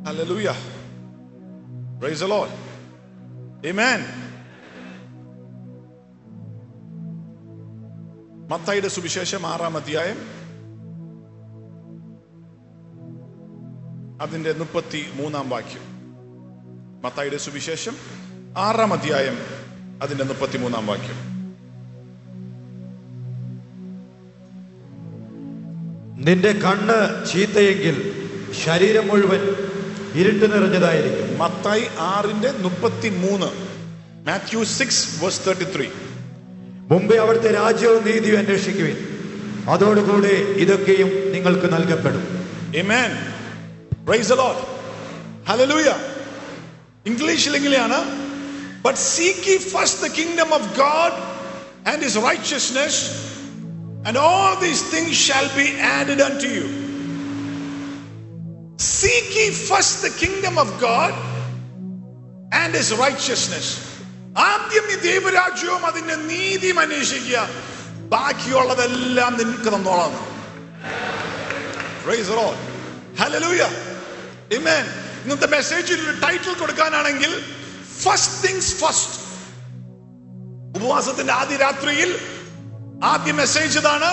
Hallelujah. Praise the Lord. Amen. മത്തായിയുടെ സുവിശേഷം ആറാം അധ്യായം അതിന്റെ മുപ്പത്തി മൂന്നാം വാക്യം മത്തായിയുടെ സുവിശേഷം ആറാം അധ്യായം അതിന്റെ മുപ്പത്തി മൂന്നാം വാക്യം നിന്റെ കണ്ണ് ചീത്തയെങ്കിൽ ശരീരം മുഴുവൻ ഇരുട്ട് നിറഞ്ഞതായിരിക്കും മത്തായി ആറിന്റെ മുപ്പത്തി മൂന്ന് Matthew six verse thirty three മുമ്പേ അവിടുത്തെ രാജ്യവും നീതിയും അന്വേഷിക്കുവിൻ അതോടുകൂടെ ഇതൊക്കെയും നിങ്ങൾക്ക് നൽകപ്പെടും Amen. Praise the Lord. Hallelujah. ഇംഗ്ലീഷിൽ എങ്ങനെയാണ് but seek ye first the kingdom of God and his righteousness and all these things shall be added unto you. Seek ye first the kingdom of God and his righteousness. ആദ്യം ഈ ദൈവരാജ്യവും അതിന്റെ നീതിയും അന്വേഷിക്കുക ബാക്കിയുള്ളതെല്ലാം നിനക്ക് തന്നോളാം Praise the Lord. Hallelujah. Amen. ഇന്നത്തെ മെസ്സേജിൽ ഒരു ടൈറ്റിൽ കൊടുക്കാനാണെങ്കിൽ ഫസ്റ്റ് തിങ്സ് ഫസ്റ്റ് ഉപവാസത്തിന്റെ ആദ്യ രാത്രിയിൽ ആദ്യ മെസ്സേജ് ഇതാണ്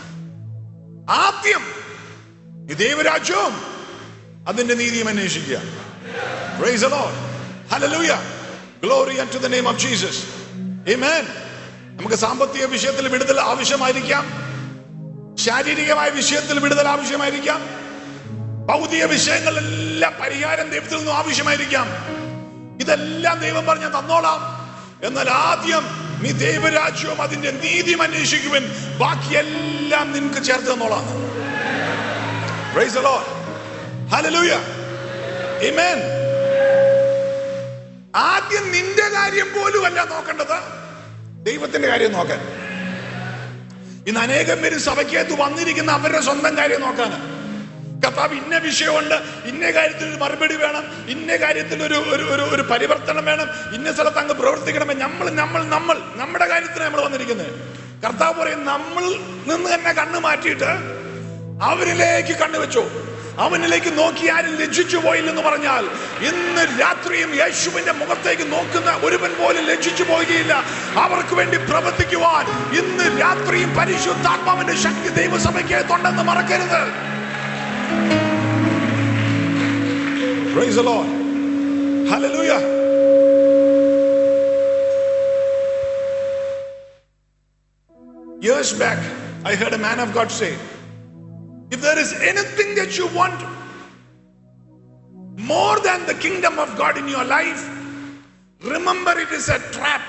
ആദ്യം ഈ ദൈവരാജ്യവും അതിന്റെ നീതിയും അന്വേഷിക്കുക Praise the Lord. Hallelujah. Glory unto the name of Jesus. Amen. നമുക്ക് സാമ്പത്തിക വിഷയത്തിൽ വിടുതൽ ആവശ്യമായിരിക്കാം ശാരീരികമായ വിഷയത്തിൽ വിടുതൽ ആവശ്യമായിരിക്കാം ഭൗതിക വിഷയങ്ങളിലെല്ലാം പരിഹാരം ദൈവത്തിൽ നിന്നും ആവശ്യമായിരിക്കാം ഇതെല്ലാം ദൈവം പറഞ്ഞ തന്നോളാം എന്നാൽ ആദ്യം നീ ദൈവരാജ്യവും അതിന്റെ നീതിയും അന്വേഷിക്കുവൻ ബാക്കിയെല്ലാം നിനക്ക് ചേർത്ത് തന്നോളാം Praise the Lord. Hallelujah. Amen. ആദ്യം നിന്റെ കാര്യം പോലും അല്ല നോക്കേണ്ടത് ദൈവത്തിന്റെ കാര്യം നോക്കാൻ ഇന്ന് അനേകം പേര് സഭയ്ക്കകത്ത് വന്നിരിക്കുന്ന അവരുടെ സ്വന്തം കാര്യം നോക്കാന് കർത്താവ് ഇന്ന വിഷയമുണ്ട് ഇന്ന കാര്യത്തിൽ ഒരു മറുപടി വേണം ഇന്ന കാര്യത്തിൽ ഒരു ഒരു ഒരു ഒരു പരിവർത്തനം വേണം ഇന്ന സ്ഥലത്ത് അങ്ങ് പ്രവർത്തിക്കണമേ നമ്മൾ നമ്മൾ നമ്മൾ നമ്മുടെ കാര്യത്തിന് നമ്മൾ വന്നിരിക്കുന്നത് കർത്താവ് പറയും നമ്മൾ നിന്ന് തന്നെ കണ്ണ് മാറ്റിയിട്ട് അവരിലേക്ക് കണ്ണു വെച്ചു അവനിലേക്ക് നോക്കി ആരും ലജ്ജിച്ചു പോയില്ലെന്ന് പറഞ്ഞാൽ ഇന്ന് രാത്രിയും യേശുവിന്റെ മുഖത്തേക്ക് നോക്കുന്ന ഒരുവൻ പോലും ലജ്ജിച്ചു പോവുകയില്ല അവർക്ക് വേണ്ടി പ്രവർത്തിക്കുവാൻ ഇന്ന് രാത്രിയും പരിശുദ്ധാത്മാവിന്റെ ശക്തി ദൈവസഭയ്ക്കകത്തുണ്ടെന്ന് മറക്കരുത് Praise the Lord. Hallelujah. Years back, I heard a man of God say, if there is anything that you want more than the kingdom of God in your life, remember it is a trap.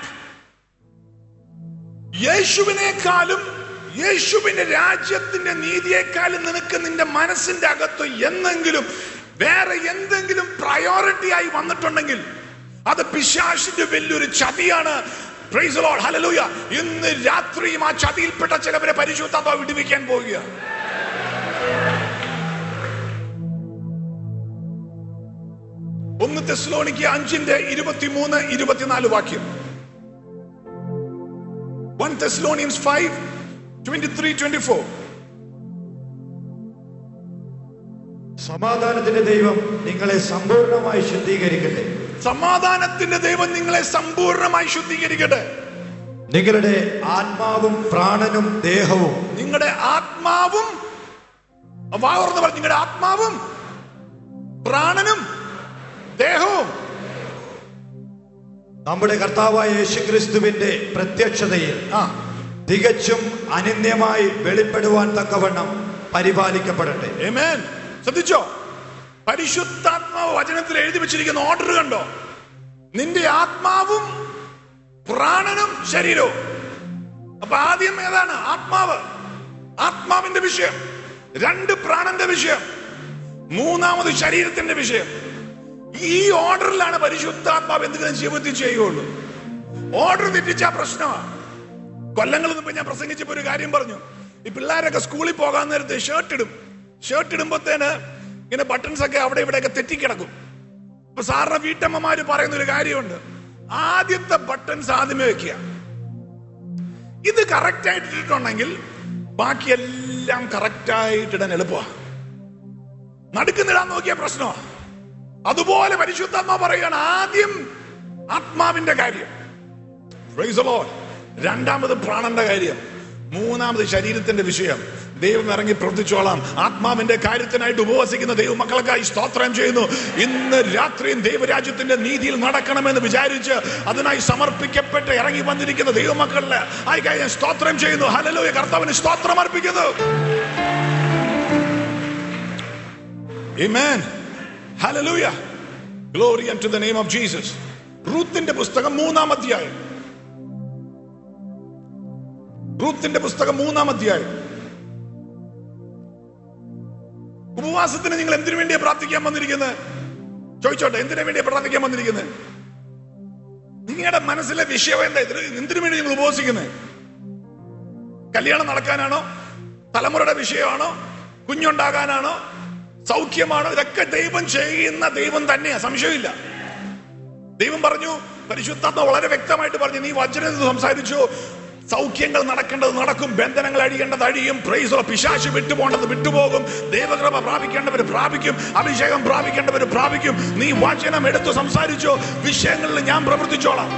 യേശുവിനേക്കാളും യേശുവിന്റെ രാജ്യത്തിന്റെ നീതിയേക്കാളും നിനക്ക് നിന്റെ മനസ്സിന്റെ അകത്ത് എന്നെങ്കിലും വേറെ എന്തെങ്കിലും priority ആയി വന്നിട്ടുണ്ടെങ്കിൽ അത് പിശാശിന്റെ വലിയൊരു ചതിയാണ് Praise the Lord. Hallelujah. ഇന്ന് രാത്രിയും ആ ചതിയിൽപ്പെട്ട ചിലവരെ പരിശുദ്ധാത്മാവ് വിടുവിക്കാൻ പോവുക ഒന്ന് തെസ്ലോണിക്ക് അഞ്ചിന്റെ ഇരുപത്തിമൂന്ന് ഇരുപത്തിനാല് വാക്യം one Thessalonians five twenty three twenty four സമാധാനത്തിന്റെ ദൈവം നിങ്ങളെ സമ്പൂർണ്ണമായി ശുദ്ധീകരിക്കട്ടെ സമാധാനത്തിന്റെ ദൈവം നിങ്ങളെ സമ്പൂർണ്ണമായി ശുദ്ധീകരിക്കട്ടെ നിങ്ങളുടെ ആത്മാവും പ്രാണനും ദേഹവും നിങ്ങളുടെ ആത്മാവും വാർന്ന് പറഞ്ഞു നിങ്ങളുടെ ആത്മാവും പ്രാണനും ദേഹവും നമ്മുടെ കർത്താവായ യേശുക്രിസ്തുവിന്റെ പ്രത്യക്ഷതയിൽ ആ തികച്ചും അനന്യമായി വെളിപ്പെടുവാൻ തക്കവണ്ണം പരിപാലിക്കപ്പെടട്ടെ Amen. ശ്രദ്ധിച്ചോ പരിശുദ്ധാത്മാവ് വചനത്തിൽ എഴുതി വെച്ചിരിക്കുന്ന ഓർഡർ കണ്ടോ നിന്റെ ആത്മാവും പ്രാണനും ശരീരവും അപ്പൊ ആദ്യം ഏതാണ് ആത്മാവ് ആത്മാവിന്റെ വിഷയം രണ്ട് പ്രാണന്റെ വിഷയം മൂന്നാമത് ശരീരത്തിന്റെ വിഷയം ഈ ഓർഡറിലാണ് പരിശുദ്ധാത്മാവ് എന്തെങ്കിലും ജീവിതത്തിൽ ചെയ്യുകയുള്ളൂ ഓർഡർ തെറ്റിച്ച പ്രശ്നമാണ് കൊല്ലങ്ങളിൽ മുമ്പ് ഞാൻ പ്രസംഗിച്ചപ്പോ ഒരു കാര്യം പറഞ്ഞു ഈ പിള്ളേരൊക്കെ സ്കൂളിൽ പോകാൻ നേരത്തെ ഷർട്ട് ഇടും ഷർട്ട് ഇടുമ്പോഴത്തേന് ഇങ്ങനെ ബട്ടൺസ് ഒക്കെ അവിടെ ഇവിടെയൊക്കെ തെറ്റിക്കിടക്കും അപ്പൊ സാറിന്റെ വീട്ടമ്മമാര് പറയുന്ന ഒരു കാര്യമുണ്ട് ആദ്യത്തെ ബട്ടൺസ് ആദ്യമേ വെക്കുക ഇത് കറക്റ്റ് ആയിട്ട് ഇട്ടിട്ടുണ്ടെങ്കിൽ ബാക്കിയെല്ലാം കറക്റ്റ് ആയിട്ട് ഇടാൻ എളുപ്പമാണ് നടുക്കുന്നിടാൻ നോക്കിയ പ്രശ്നമാണ് അതുപോലെ പരിശുദ്ധാത്മാ പറയുകയാണ് ആദ്യം ആത്മാവിന്റെ കാര്യം Praise the Lord. രണ്ടാമത് പ്രാണന്റെ കാര്യം മൂന്നാമത് ശരീരത്തിന്റെ വിഷയം ദൈവം ഇറങ്ങി പ്രവർത്തിച്ചോളാം ആത്മാവിന്റെ കാര്യത്തിനായിട്ട് ഉപവസിക്കുന്ന ദൈവമക്കൾക്കായി സ്തോത്രം ചെയ്യുന്നു ഇന്ന് രാത്രിയും ദൈവരാജ്യത്തിന്റെ നീതിയിൽ നടക്കണമെന്ന് വിചാരിച്ച് അതിനായി സമർപ്പിക്കപ്പെട്ട് ഇറങ്ങി വന്നിരിക്കുന്ന ദൈവമക്കളില് ആയി കഴിഞ്ഞാൽ സ്തോത്രം ചെയ്യുന്നു ഹലലോയ കർത്താവിന് സ്തോത്രം അർപ്പിക്കുന്നു Amen. Hallelujah. Glory unto the name of Jesus. റൂത്തിന്റെ പുസ്തകം മൂന്നാം അധ്യായം റൂത്തിന്റെ പുസ്തകം മൂന്നാം അധ്യായം ഉപവാസത്തിന് നിങ്ങൾ എന്തിനു വേണ്ടിയാ പ്രാർത്ഥിക്കാൻ വന്നിരിക്കുന്നത് ചോദിച്ചോട്ടെ എന്തിനു വേണ്ടിയാ പ്രാർത്ഥിക്കാൻ വന്നിരിക്കുന്നത് നിങ്ങളുടെ മനസ്സിലെ വിഷയം എന്താ ഇതിന് എന്തിനു വേണ്ടി നിങ്ങൾ ഉപവസിക്കുന്നത് കല്യാണം നടക്കാനാണോ തലമുറയുടെ വിഷയമാണോ കുഞ്ഞുണ്ടാകാനാണോ സൗഖ്യമാണോ ഇതൊക്കെ ദൈവം ചെയ്യുന്ന ദൈവം തന്നെയാ സംശയമില്ല ദൈവം പറഞ്ഞു പരിശുദ്ധാത്മ വളരെ വ്യക്തമായിട്ട് പറഞ്ഞു നീ വചനത്തിൽ സംസാരിച്ചു സൗഖ്യങ്ങൾ നടക്കേണ്ടത് നടക്കും ബന്ധനങ്ങൾ അഴിയേണ്ടത് അഴിയും പ്രൈസോ പിശാശ് വിട്ടുപോകേണ്ടത് വിട്ടുപോകും ദൈവകൃപ പ്രാപിക്കേണ്ടവർ പ്രാപിക്കും അഭിഷേകം പ്രാപിക്കേണ്ടവർ പ്രാപിക്കും നീ വചനം എടുത്തു സംസാരിച്ചോ വിഷയങ്ങളിൽ ഞാൻ പ്രവർത്തിച്ചോളാം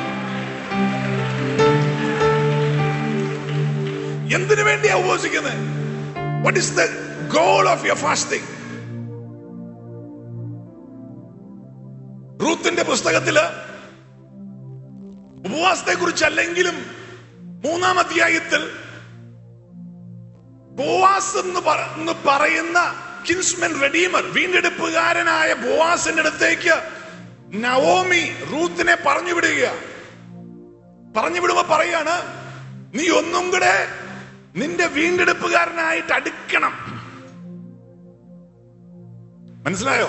എന്തിനു വേണ്ടിയാ ഉപവസിക്കുന്നത് what is the goal of your fasting റൂത്തിന്റെ പുസ്തകത്തില് ഉപവാസത്തെ കുറിച്ചല്ലെങ്കിലും മൂന്നാം അധ്യായത്തിൽ ബോവാസ് എന്ന് പറ- എന്ന് പറയുന്ന കിൻസ്മൻ റെഡീമർ വീണ്ടെടുപ്പുകാരനായ ബോവാസിന്റെ അടുത്തേക്ക് നവോമി റൂത്തിനെ പറഞ്ഞു വിടുക പറഞ്ഞു വിടുമ്പോ പറയാണ് നീ ഒന്നും കൂടെ നിന്റെ വീണ്ടെടുപ്പുകാരനായിട്ട് അടുക്കണം മനസ്സിലായോ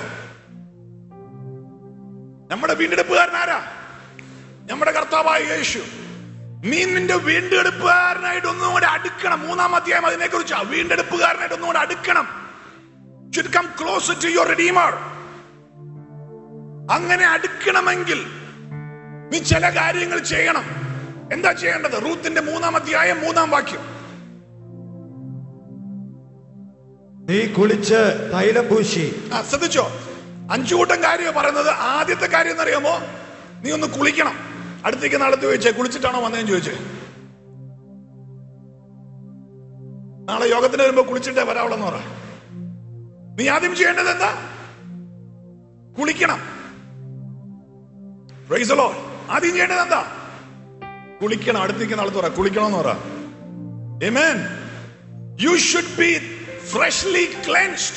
നമ്മുടെ വീണ്ടെടുപ്പുകാരൻ ആരാ നമ്മുടെ കർത്താവായ യേശു നീ നിന്റെ വീണ്ടെടുപ്പുകാരനായിട്ട് ഒന്നും കൂടെ അടുക്കണം മൂന്നാം അധ്യായം അതിനെ കുറിച്ച് വീണ്ടെടുപ്പുകാരനായിട്ട് ഒന്നും കൂടെ അടുക്കണം should come closer to your redeemer അങ്ങനെ അടുക്കണമെങ്കിൽ നീ ചില കാര്യങ്ങൾ ചെയ്യണം എന്താ ചെയ്യേണ്ടത് റൂത്തിന്റെ മൂന്നാം അധ്യായം മൂന്നാം വാക്യം നീ കുളിച്ച് തൈലം പൂശി ആ ശ്രദ്ധിച്ചോ അഞ്ചു കൂട്ടം കാര്യം പറയുന്നത് ആദ്യത്തെ കാര്യം എന്നറിയാമോ നീ ഒന്ന് കുളിക്കണം അടുത്തേക്ക് നടത്തി ചോദിച്ചേ കുളിച്ചിട്ടാണോ വന്നതെന്ന് ചോദിച്ചേ നാളെ യോഗത്തിന് വരുമ്പോ കുളിച്ചിട്ടേ വരാവുള്ളെന്ന് പറ നീ ആദ്യം ചെയ്യേണ്ടത് എന്താ കുളിക്കണം Praise the Lord. ആദ്യം ചെയ്യേണ്ടത് എന്താ കുളിക്കണം അടുത്തേക്ക് നാളത്ത് പറ കുളിക്കണമെന്ന് പറ Amen. You should be freshly cleansed.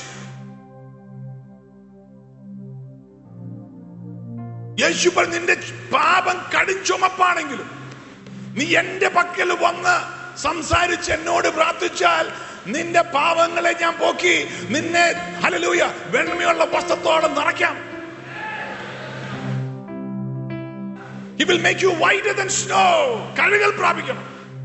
യേശു പറഞ്ഞു നിന്റെ പാപം കടും ചുമപ്പാണെങ്കിലും നീ എന്റെ പക്കൽ വന്ന് സംസാരിച്ച് എന്നോട് പ്രാർത്ഥിച്ചാൽ നിന്റെ പാപങ്ങളെ ഞാൻ പോക്കി നിന്നെ ഹലലൂയ വെണ്മയുള്ള വസ്ത്രത്തോടെ നിറയ്ക്കാം He will make you whiter than snow. കഴുകൽ പ്രാപിക്കണം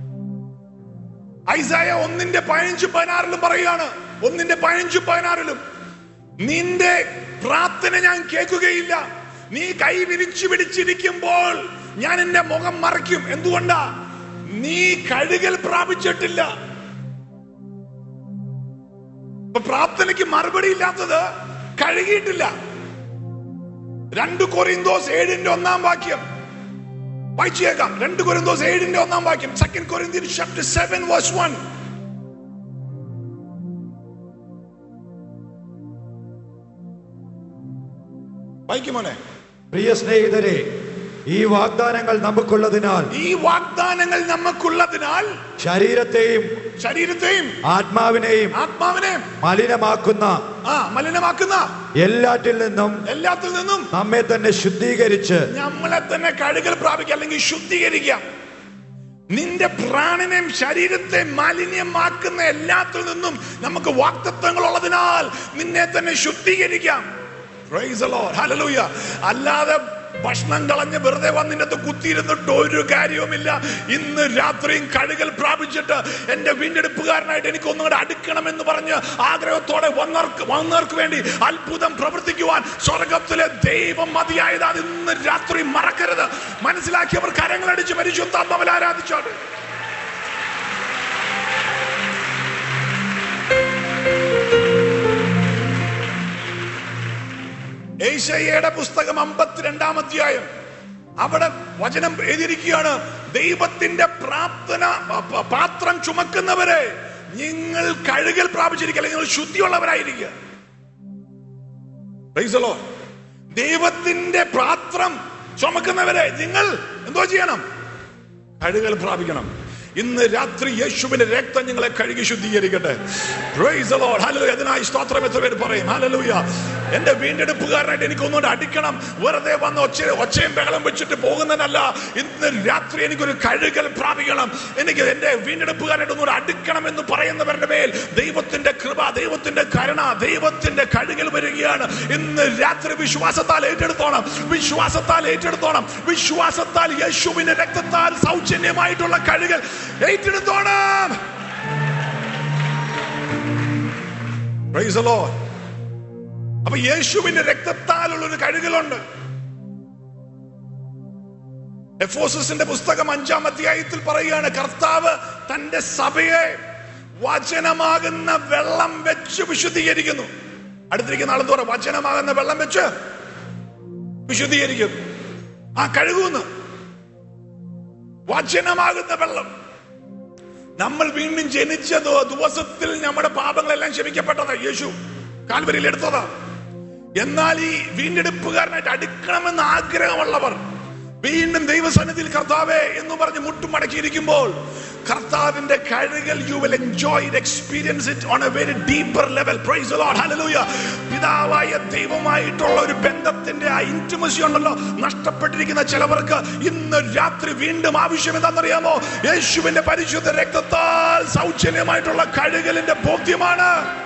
ഐസായ ഒന്നിന്റെ പതിനഞ്ച് പതിനാറിലും പറയുകയാണ് ഒന്നിന്റെ പതിനഞ്ച് പതിനാറിലും നിന്റെ പ്രാർത്ഥന ഞാൻ കേൾക്കുകയില്ല നീ കൈ വിരിച്ചു പിടിച്ചിരിക്കുമ്പോൾ ഞാൻ എന്റെ മുഖം മറയ്ക്കും എന്തുകൊണ്ടാ നീ കഴുകൽ പ്രാപിച്ചിട്ടില്ല ഇപ്പൊ പ്രാർത്ഥനയ്ക്ക് മറുപടി ഇല്ലാത്തത് കഴുകിയിട്ടില്ല രണ്ട് കൊറിന്തോസ് ഏഴിന്റെ ഒന്നാം വാക്യം വായിച്ചേക്കാം രണ്ട് കൊരിന്തോസ് ഏഴിന്റെ ഒന്നാം വാക്യം second Corinthian chapter seven verse one വായിക്കുമോനെ പ്രിയ സ്നേഹിതരെ ഈ വാഗ്ദാനങ്ങൾ നമുക്കുള്ളതിനാൽ ഈ വാഗ്ദാനങ്ങൾ നമുക്കുള്ളതിനാൽ ശരീരത്തെയും ശരീരത്തെയും ആത്മാവിനെയും ആത്മാവിനെയും മലിനമാക്കുന്ന ആ മലിനമാക്കുന്ന എല്ലാറ്റിൽ നിന്നും എല്ലാത്തിൽ നിന്നും നമ്മെ തന്നെ ശുദ്ധീകരിച്ച് നമ്മളെ തന്നെ കഴുകൽ പ്രാപിക്കുക അല്ലെങ്കിൽ ശുദ്ധീകരിക്കാം നിന്റെ പ്രാണനെയും ശരീരത്തെ മാലിന്യമാക്കുന്ന എല്ലാത്തിൽ നിന്നും നമുക്ക് വാക്തത്വങ്ങൾ ഉള്ളതിനാൽ നിന്നെ തന്നെ ശുദ്ധീകരിക്കാം Praise the Lord. Hallelujah. അല്ലാതെ ഭക്ഷണം കളഞ്ഞ് വെറുതെ വന്നിട്ട് കുത്തിയിരുന്നിട്ട് ഒരു കാര്യവുമില്ല ഇന്ന് രാത്രിയും കഴുകൽ പ്രാപിച്ചിട്ട് എന്റെ വീണ്ടെടുപ്പുകാരനായിട്ട് എനിക്ക് ഒന്നും കൂടെ അടുക്കണം എന്ന് പറഞ്ഞ് ആഗ്രഹത്തോടെ വന്നവർക്ക് വന്നവർക്ക് വേണ്ടി അത്ഭുതം പ്രവർത്തിക്കുവാൻ സ്വർഗത്തിലെ ദൈവം മതിയായത് അത് ഇന്ന് രാത്രി മറക്കരുത് മനസ്സിലാക്കിയവർ കരങ്ങളടിച്ച് പരിശുദ്ധാത്മാവിൽ ആരാധിച്ചോട്ടെ ഏശയ്യയുടെ പുസ്തകം അമ്പത്തിരണ്ടാം അധ്യായം അവിടെ വചനം എഴുതിയിരിക്കുകയാണ് ദൈവത്തിന്റെ പ്രാർത്ഥന പ- പ- പാത്രം ചുമക്കുന്നവരെ നിങ്ങൾ കഴുകൽ പ്രാപിച്ചിരിക്കുക അല്ലെങ്കിൽ നിങ്ങൾ ശുദ്ധിയുള്ളവരായിരിക്കുക Praise the Lord. ദൈവത്തിന്റെ പാത്രം ചുമക്കുന്നവരെ നിങ്ങൾ എന്തോ ചെയ്യണം കഴുകൽ പ്രാപിക്കണം ഇന്ന് രാത്രി യേശുവിന്റെ രക്തം നിങ്ങളെ കഴുകി ശുദ്ധീകരിക്കട്ടെ Praise the Lord. Hallelujah. അതിനായി സ്തോത്രം എത്ര പേര് പറയും ഹല്ലേലൂയ എന്റെ വീണ്ടെടുപ്പുകാരനായിട്ട് എനിക്ക് ഒന്നുകൂടെ അടിക്കണം വെറുതെ വന്ന് ഒച്ച ഒച്ചയും ബഹളം വെച്ചിട്ട് പോകുന്നതല്ല ഇന്ന് രാത്രി എനിക്കൊരു കഴുകൽ പ്രാപിക്കണം എനിക്ക് എന്റെ വീണ്ടെടുപ്പുകാരനായിട്ട് ഒന്നുകൂടെ അടുക്കണം എന്ന് പറയുന്നവരുടെ മേൽ ദൈവത്തിന്റെ കൃപ ദൈവത്തിന്റെ കരുണ ദൈവത്തിന്റെ കഴുകൽ വരികയാണ് ഇന്ന് രാത്രി വിശ്വാസത്താൽ ഏറ്റെടുത്തോണം വിശ്വാസത്താൽ ഏറ്റെടുത്തോണം വിശ്വാസത്താൽ യേശുവിന്റെ രക്തത്താൽ സൗജന്യമായിട്ടുള്ള കഴുകൽ ഏറ്റെടുത്തോണം Praise the Lord. അപ്പൊ യേശുവിന്റെ രക്തത്താലുള്ള ഒരു കഴുകലുണ്ട് എഫോസസിന്റെ പുസ്തകം അഞ്ചാം അധ്യായത്തിൽ പറയുകയാണ് കർത്താവ് തന്റെ സഭയെ വചനമാകുന്ന വെള്ളം വെച്ച് വിശുദ്ധീകരിക്കുന്നു അടുത്തിരിക്കുന്ന ആളെന്ന് പറ വചനമാകുന്ന വെള്ളം വെച്ച് വിശുദ്ധീകരിക്കുന്നു ആ കഴുകുന്നു വചനമാകുന്ന വെള്ളം നമ്മൾ വീണ്ടും ജനിച്ച ദു- ദിവസത്തിൽ നമ്മുടെ പാപങ്ങളെല്ലാം ക്ഷമിക്കപ്പെട്ടതാ യേശു കാൽവരിയിൽ എടുത്തതാ എന്നാൽ ഈ വീണ്ടെടുപ്പുകാരനായിട്ട് അടുക്കണമെന്ന് ആഗ്രഹമുള്ളവർ വീണ്ടും ദൈവസന്നിധിയിൽ കർത്താവേ എന്ന് പറഞ്ഞ് മുട്ടുമടക്കിയിരിക്കുമ്പോൾ കർത്താവിന്റെ കഴുകൽ you will enjoy experience it on a very deeper level praise lord hallelujah പിതാവായ ദൈവമായിട്ടുള്ള ഒരു ബന്ധത്തിന്റെ ആ ഇന്റിമസി ഉണ്ടല്ലോ നഷ്ടപ്പെട്ടിരിക്കുന്ന ചിലവർക്ക് ഇന്ന് രാത്രി വീണ്ടും ആവശ്യം എന്താണെന്നറിയാമോ യേശുവിന്റെ പരിശുദ്ധ രക്തത്താൽ സൗജന്യമായിട്ടുള്ള കഴുകലിന്റെ ബോധ്യമാണ്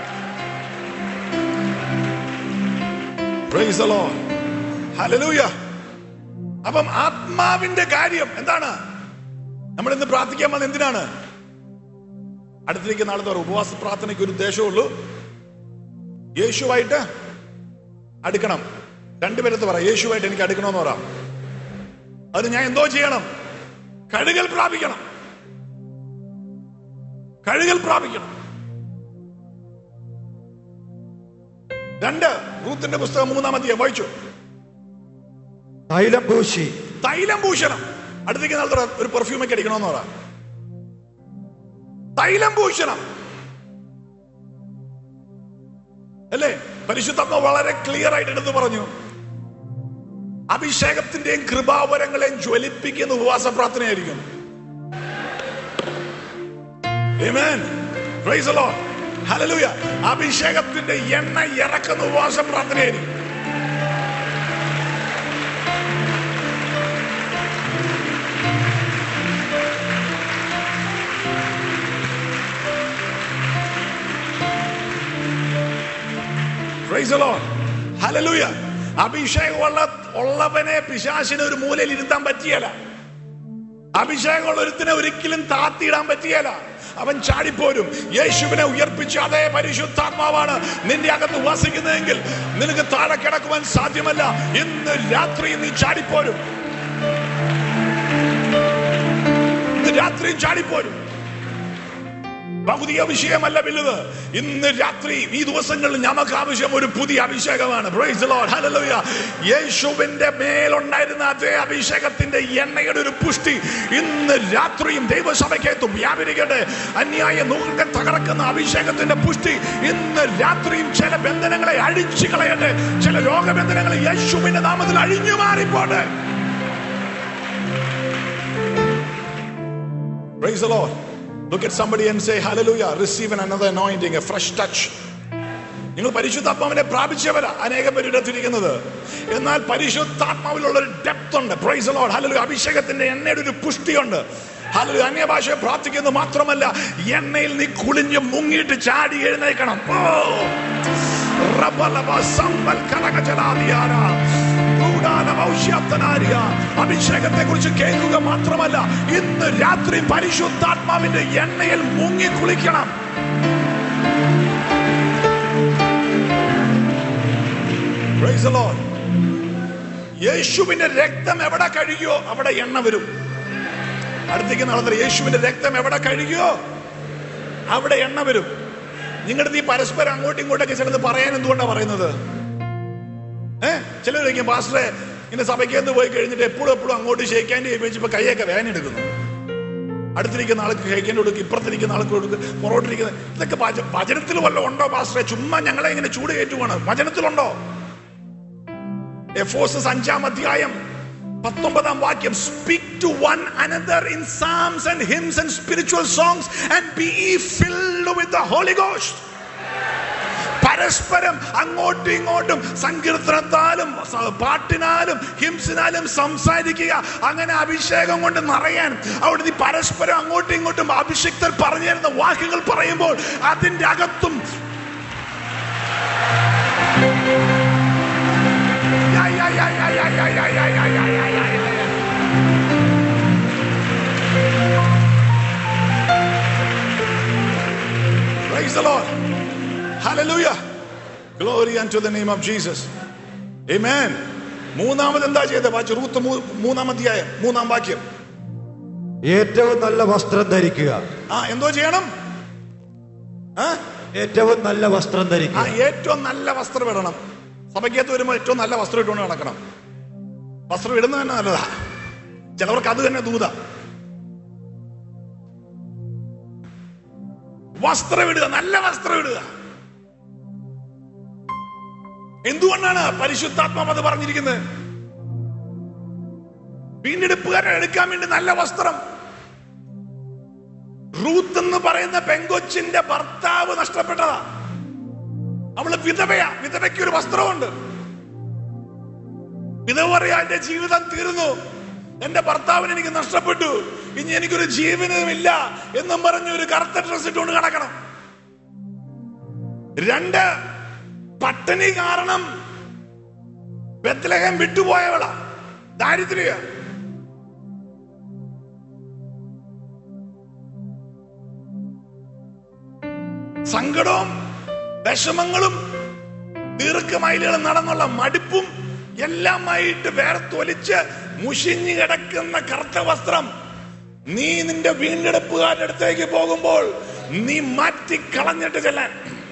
Praise the Lord. Hallelujah. അപ്പം ആത്മാവിന്റെ കാര്യം എന്താണ് നമ്മൾ ഇന്ന് പ്രാർത്ഥിക്കാൻ വന്നത് എന്തിനാണ് അടുത്തിരിക്കുന്ന ആളെന്ന് പറയും ഉപവാസ പ്രാർത്ഥനയ്ക്ക് ഒരു ഉദ്ദേശമുള്ളൂ യേശുവായിട്ട് അടുക്കണം രണ്ടുപേരത്ത് പറ യേശുവായിട്ട് എനിക്ക് അടുക്കണമെന്ന് പറ അത് ഞാൻ എന്തോ ചെയ്യണം കഴുകൽ പ്രാപിക്കണം കഴുകൽ പ്രാപിക്കണം രണ്ട് റൂത്തിന്റെ പുസ്തകം മൂന്നാമത്തെ വായിച്ചു തൈലം പൂശി തൈലം പൂശണം അടുത്തേക്ക് നാളെ ഒരു പെർഫ്യൂം ഒക്കെ അടിക്കണമെന്ന് പറ തൈലം പൂശണം അല്ലേ പരിശുദ്ധമ്മ വളരെ ക്ലിയർ ആയിട്ട് എടുത്ത് പറഞ്ഞു അഭിഷേകത്തിന്റെയും കൃപാവരങ്ങളെയും ജ്വലിപ്പിക്കുന്ന ഉപവാസ പ്രാർത്ഥനയായിരിക്കും Amen. Praise the Lord. Hallelujah. അഭിഷേകത്തിന്റെ എണ്ണ ഇറക്കുന്ന ഉപവാസ പ്രാർത്ഥനയായിരിക്കും Praise the Lord. Hallelujah. അഭിഷേകമുള്ള ഉള്ളവനെ പിശാശിന് ഒരു മൂലയിൽ ഇരുത്താൻ പറ്റിയല്ല അഭിഷേകമുള്ള ഒരുത്തിനെ ഒരിക്കലും താത്തിയിടാൻ പറ്റിയല്ല അവൻ ചാടിപ്പോരും യേശുവിനെ ഉയർപ്പിച്ച അതേ പരിശുദ്ധാത്മാവാണ് നിന്റെ അകത്ത് വസിക്കുന്നതെങ്കിൽ നിനക്ക് താഴെ കിടക്കുവാൻ സാധ്യമല്ല ഇന്ന് രാത്രി നീ ചാടിപ്പോരും ഇന്ന് രാത്രിയും ചാടിപ്പോരും പുതിയ വിഷയമല്ല വലുത് ഇന്ന് രാത്രി ഈ ദിവസങ്ങളിൽ നമുക്ക് ആവശ്യം ഒരു പുതിയ അഭിഷേകമാണ് Praise the Lord. Hallelujah. യേശുവിന്റെ മേലുണ്ടായിരുന്ന അതേ അഭിഷേകത്തിന്റെ എണ്ണയുടെ ഒരു പുഷ്ടി ഇന്ന് രാത്രിയും ദൈവസഭയ്ക്കെത്തും വ്യാപരിക്കട്ടെ അന്യായ നൂറുകൾ തകർക്കുന്ന അഭിഷേകത്തിന്റെ പുഷ്ടി ഇന്ന് രാത്രിയും ചില ബന്ധനങ്ങളെ അഴിച്ചു കളയട്ടെ ചില രോഗബന്ധനങ്ങളെ യേശുവിന്റെ നാമത്തിൽ അഴിഞ്ഞു മാറിപ്പോട്ടെ Praise the Lord. Look at somebody and say, Hallelujah. Receive an another anointing, a fresh touch. നിങ്ങൾ പരിശുദ്ധാത്മാവിനെ പ്രാപിച്ചവരാ അനേകം പേര് ഇടത്തിരിക്കുന്നത് എന്നാൽ പരിശുദ്ധാത്മാവിലുള്ള ഒരു ഡെപ്ത് ഉണ്ട് പ്രൈസ് ലോഡ് ഹല്ലേലൂയ അഭിഷേകത്തിന്റെ എണ്ണയുടെ ഒരു പുഷ്ടിയുണ്ട് ഹല്ലേലൂയ അന്യഭാഷയെ പ്രാർത്ഥിക്കുന്നത് മാത്രമല്ല എണ്ണയിൽ നീ കുളിഞ്ഞ് മുങ്ങിയിട്ട് ചാടി എഴുന്നേക്കണം ഓ റബലബ സമ്പൽ കനകജലാദിയാര അഭിഷേകത്തെ കുറിച്ച് കേൾക്കുക മാത്രമല്ല ഇന്ന് രാത്രി പരിശുദ്ധാത്മാവിന്റെ എണ്ണയിൽ മുങ്ങി കുളിക്കണം Praise the Lord. യേശുവിന്റെ രക്തം എവിടെ കഴുകിയോ അവിടെ എണ്ണ വരും അടുത്തേക്ക് നടന്നത് യേശുവിന്റെ രക്തം എവിടെ കഴുകിയോ അവിടെ എണ്ണ വരും നിങ്ങളുടെ ഈ പരസ്പരം അങ്ങോട്ടും ഇങ്ങോട്ടൊക്കെ ചിലത് പറയാൻ എന്തുകൊണ്ടാണ് പറയുന്നത് ഏഹ് ചിലരൊക്കെ പാസ്റ്ററെ ഇങ്ങനെ സഭയ്ക്ക് എന്ന് പോയി കഴിഞ്ഞിട്ട് എപ്പോഴും എപ്പോഴും അങ്ങോട്ട് ഷെയ്ക്കാൻ്റെ വെച്ചപ്പോ കൈയൊക്കെ വേദന എടുക്കുന്നു അടുത്തിരിക്കുന്ന ആൾക്ക് ഷെയ്ക്കാൻ്റെ കൊടുക്കും ഇപ്പുറത്തിരിക്കുന്ന ആൾക്ക് കൊടുക്കും പുറകോട്ടിരിക്കുന്ന ഇതൊക്കെ വച- വചനത്തിൽ വല്ലതും ഉണ്ടോ പാസ്റ്ററെ ചുമ്മാ ഞങ്ങളെ ഇങ്ങനെ ചൂട് കയറ്റുവാണ് വചനത്തിലുണ്ടോ എഫോസസ് അഞ്ചാം അധ്യായം പത്തൊമ്പതാം വാക്യം speak to one another in psalms and hymns and spiritual songs and be filled with the holy ghost പരസ്പരം അങ്ങോട്ടും ഇങ്ങോട്ടും സങ്കീർത്തനത്താലും സ- പാട്ടിനാലും ഹിംസിനാലും സംസാരിക്കുക അങ്ങനെ അഭിഷേകം കൊണ്ട് നിറയാൻ അവിടുന്ന് ഈ പരസ്പരം അങ്ങോട്ടും ഇങ്ങോട്ടും അഭിഷിക്തർ പറഞ്ഞു തരുന്ന വാക്കുകൾ പറയുമ്പോൾ അതിന്റെ അകത്തും യാ, യാ, യാ, യാ, യാ, യാ, യാ, യാ, യാ, യാ, യാ, യാ, യാ. Praise the Lord. Hallelujah. Glory unto the name of Jesus. Amen. മൂന്നാമത് എന്താ ചെയ്തത് വാച്ച് റൂത്ത് മൂ- മൂന്നാം അധ്യായം മൂന്നാം വാക്യം ഏറ്റവും നല്ല വസ്ത്രം ധരിക്കുക ആ എന്തോ ചെയ്യണം ആ ഏറ്റവും നല്ല വസ്ത്രം ആ ധരിക്കുക ഏറ്റവും നല്ല വസ്ത്രം ഇടണം സഭയ്ക്കകത്ത് വരുമ്പോൾ ഏറ്റവും നല്ല വസ്ത്രം ഇട്ടുകൊണ്ട് നടക്കണം വസ്ത്രം ഇടുന്നത് തന്നെ നല്ലതാ ചിലവർക്ക് അത് തന്നെ ദൂത വസ്ത്രം ഇടുക നല്ല വസ്ത്രം ഇടുക എന്തുകൊണ്ടാണ് പരിശുദ്ധാത്മാവ് അത് പറഞ്ഞിരിക്കുന്നത് വീണ്ടെടുപ്പുകാരൻ എടുക്കാൻ വേണ്ടി നല്ല വസ്ത്രം റൂത്ത് എന്ന് പറയുന്ന പെങ്കൊച്ചിന്റെ ഭർത്താവ് നഷ്ടപ്പെട്ടതാ അവള് വിധവയാ വിധവയ്ക്ക് ഒരു വസ്ത്രമുണ്ട് വിധവ പറയാ എന്റെ ജീവിതം തീർന്നു എന്റെ ഭർത്താവിന് എനിക്ക് നഷ്ടപ്പെട്ടു ഇനി എനിക്കൊരു ജീവനുമില്ല എന്നും പറഞ്ഞ് ഒരു കറുത്ത ഡ്രസ് ഇട്ടുകൊണ്ട് കിടക്കണം രണ്ട് പട്ടിണി കാരണം ബത്ലഹം വിട്ടുപോയവളാ ദാരിദ്ര്യ സങ്കടവും വിഷമങ്ങളും ദീർഘമൈലുകൾ നടന്നുള്ള മടുപ്പും എല്ലാമായിട്ട് വേർത്തൊലിച്ച് മുഷിഞ്ഞു കിടക്കുന്ന കറുത്ത വസ്ത്രം നീ നിന്റെ വീണ്ടെടുപ്പുകാരുടെ അടുത്തേക്ക് പോകുമ്പോൾ നീ മാറ്റി കളഞ്ഞിട്ട് ചെല്ലാൻ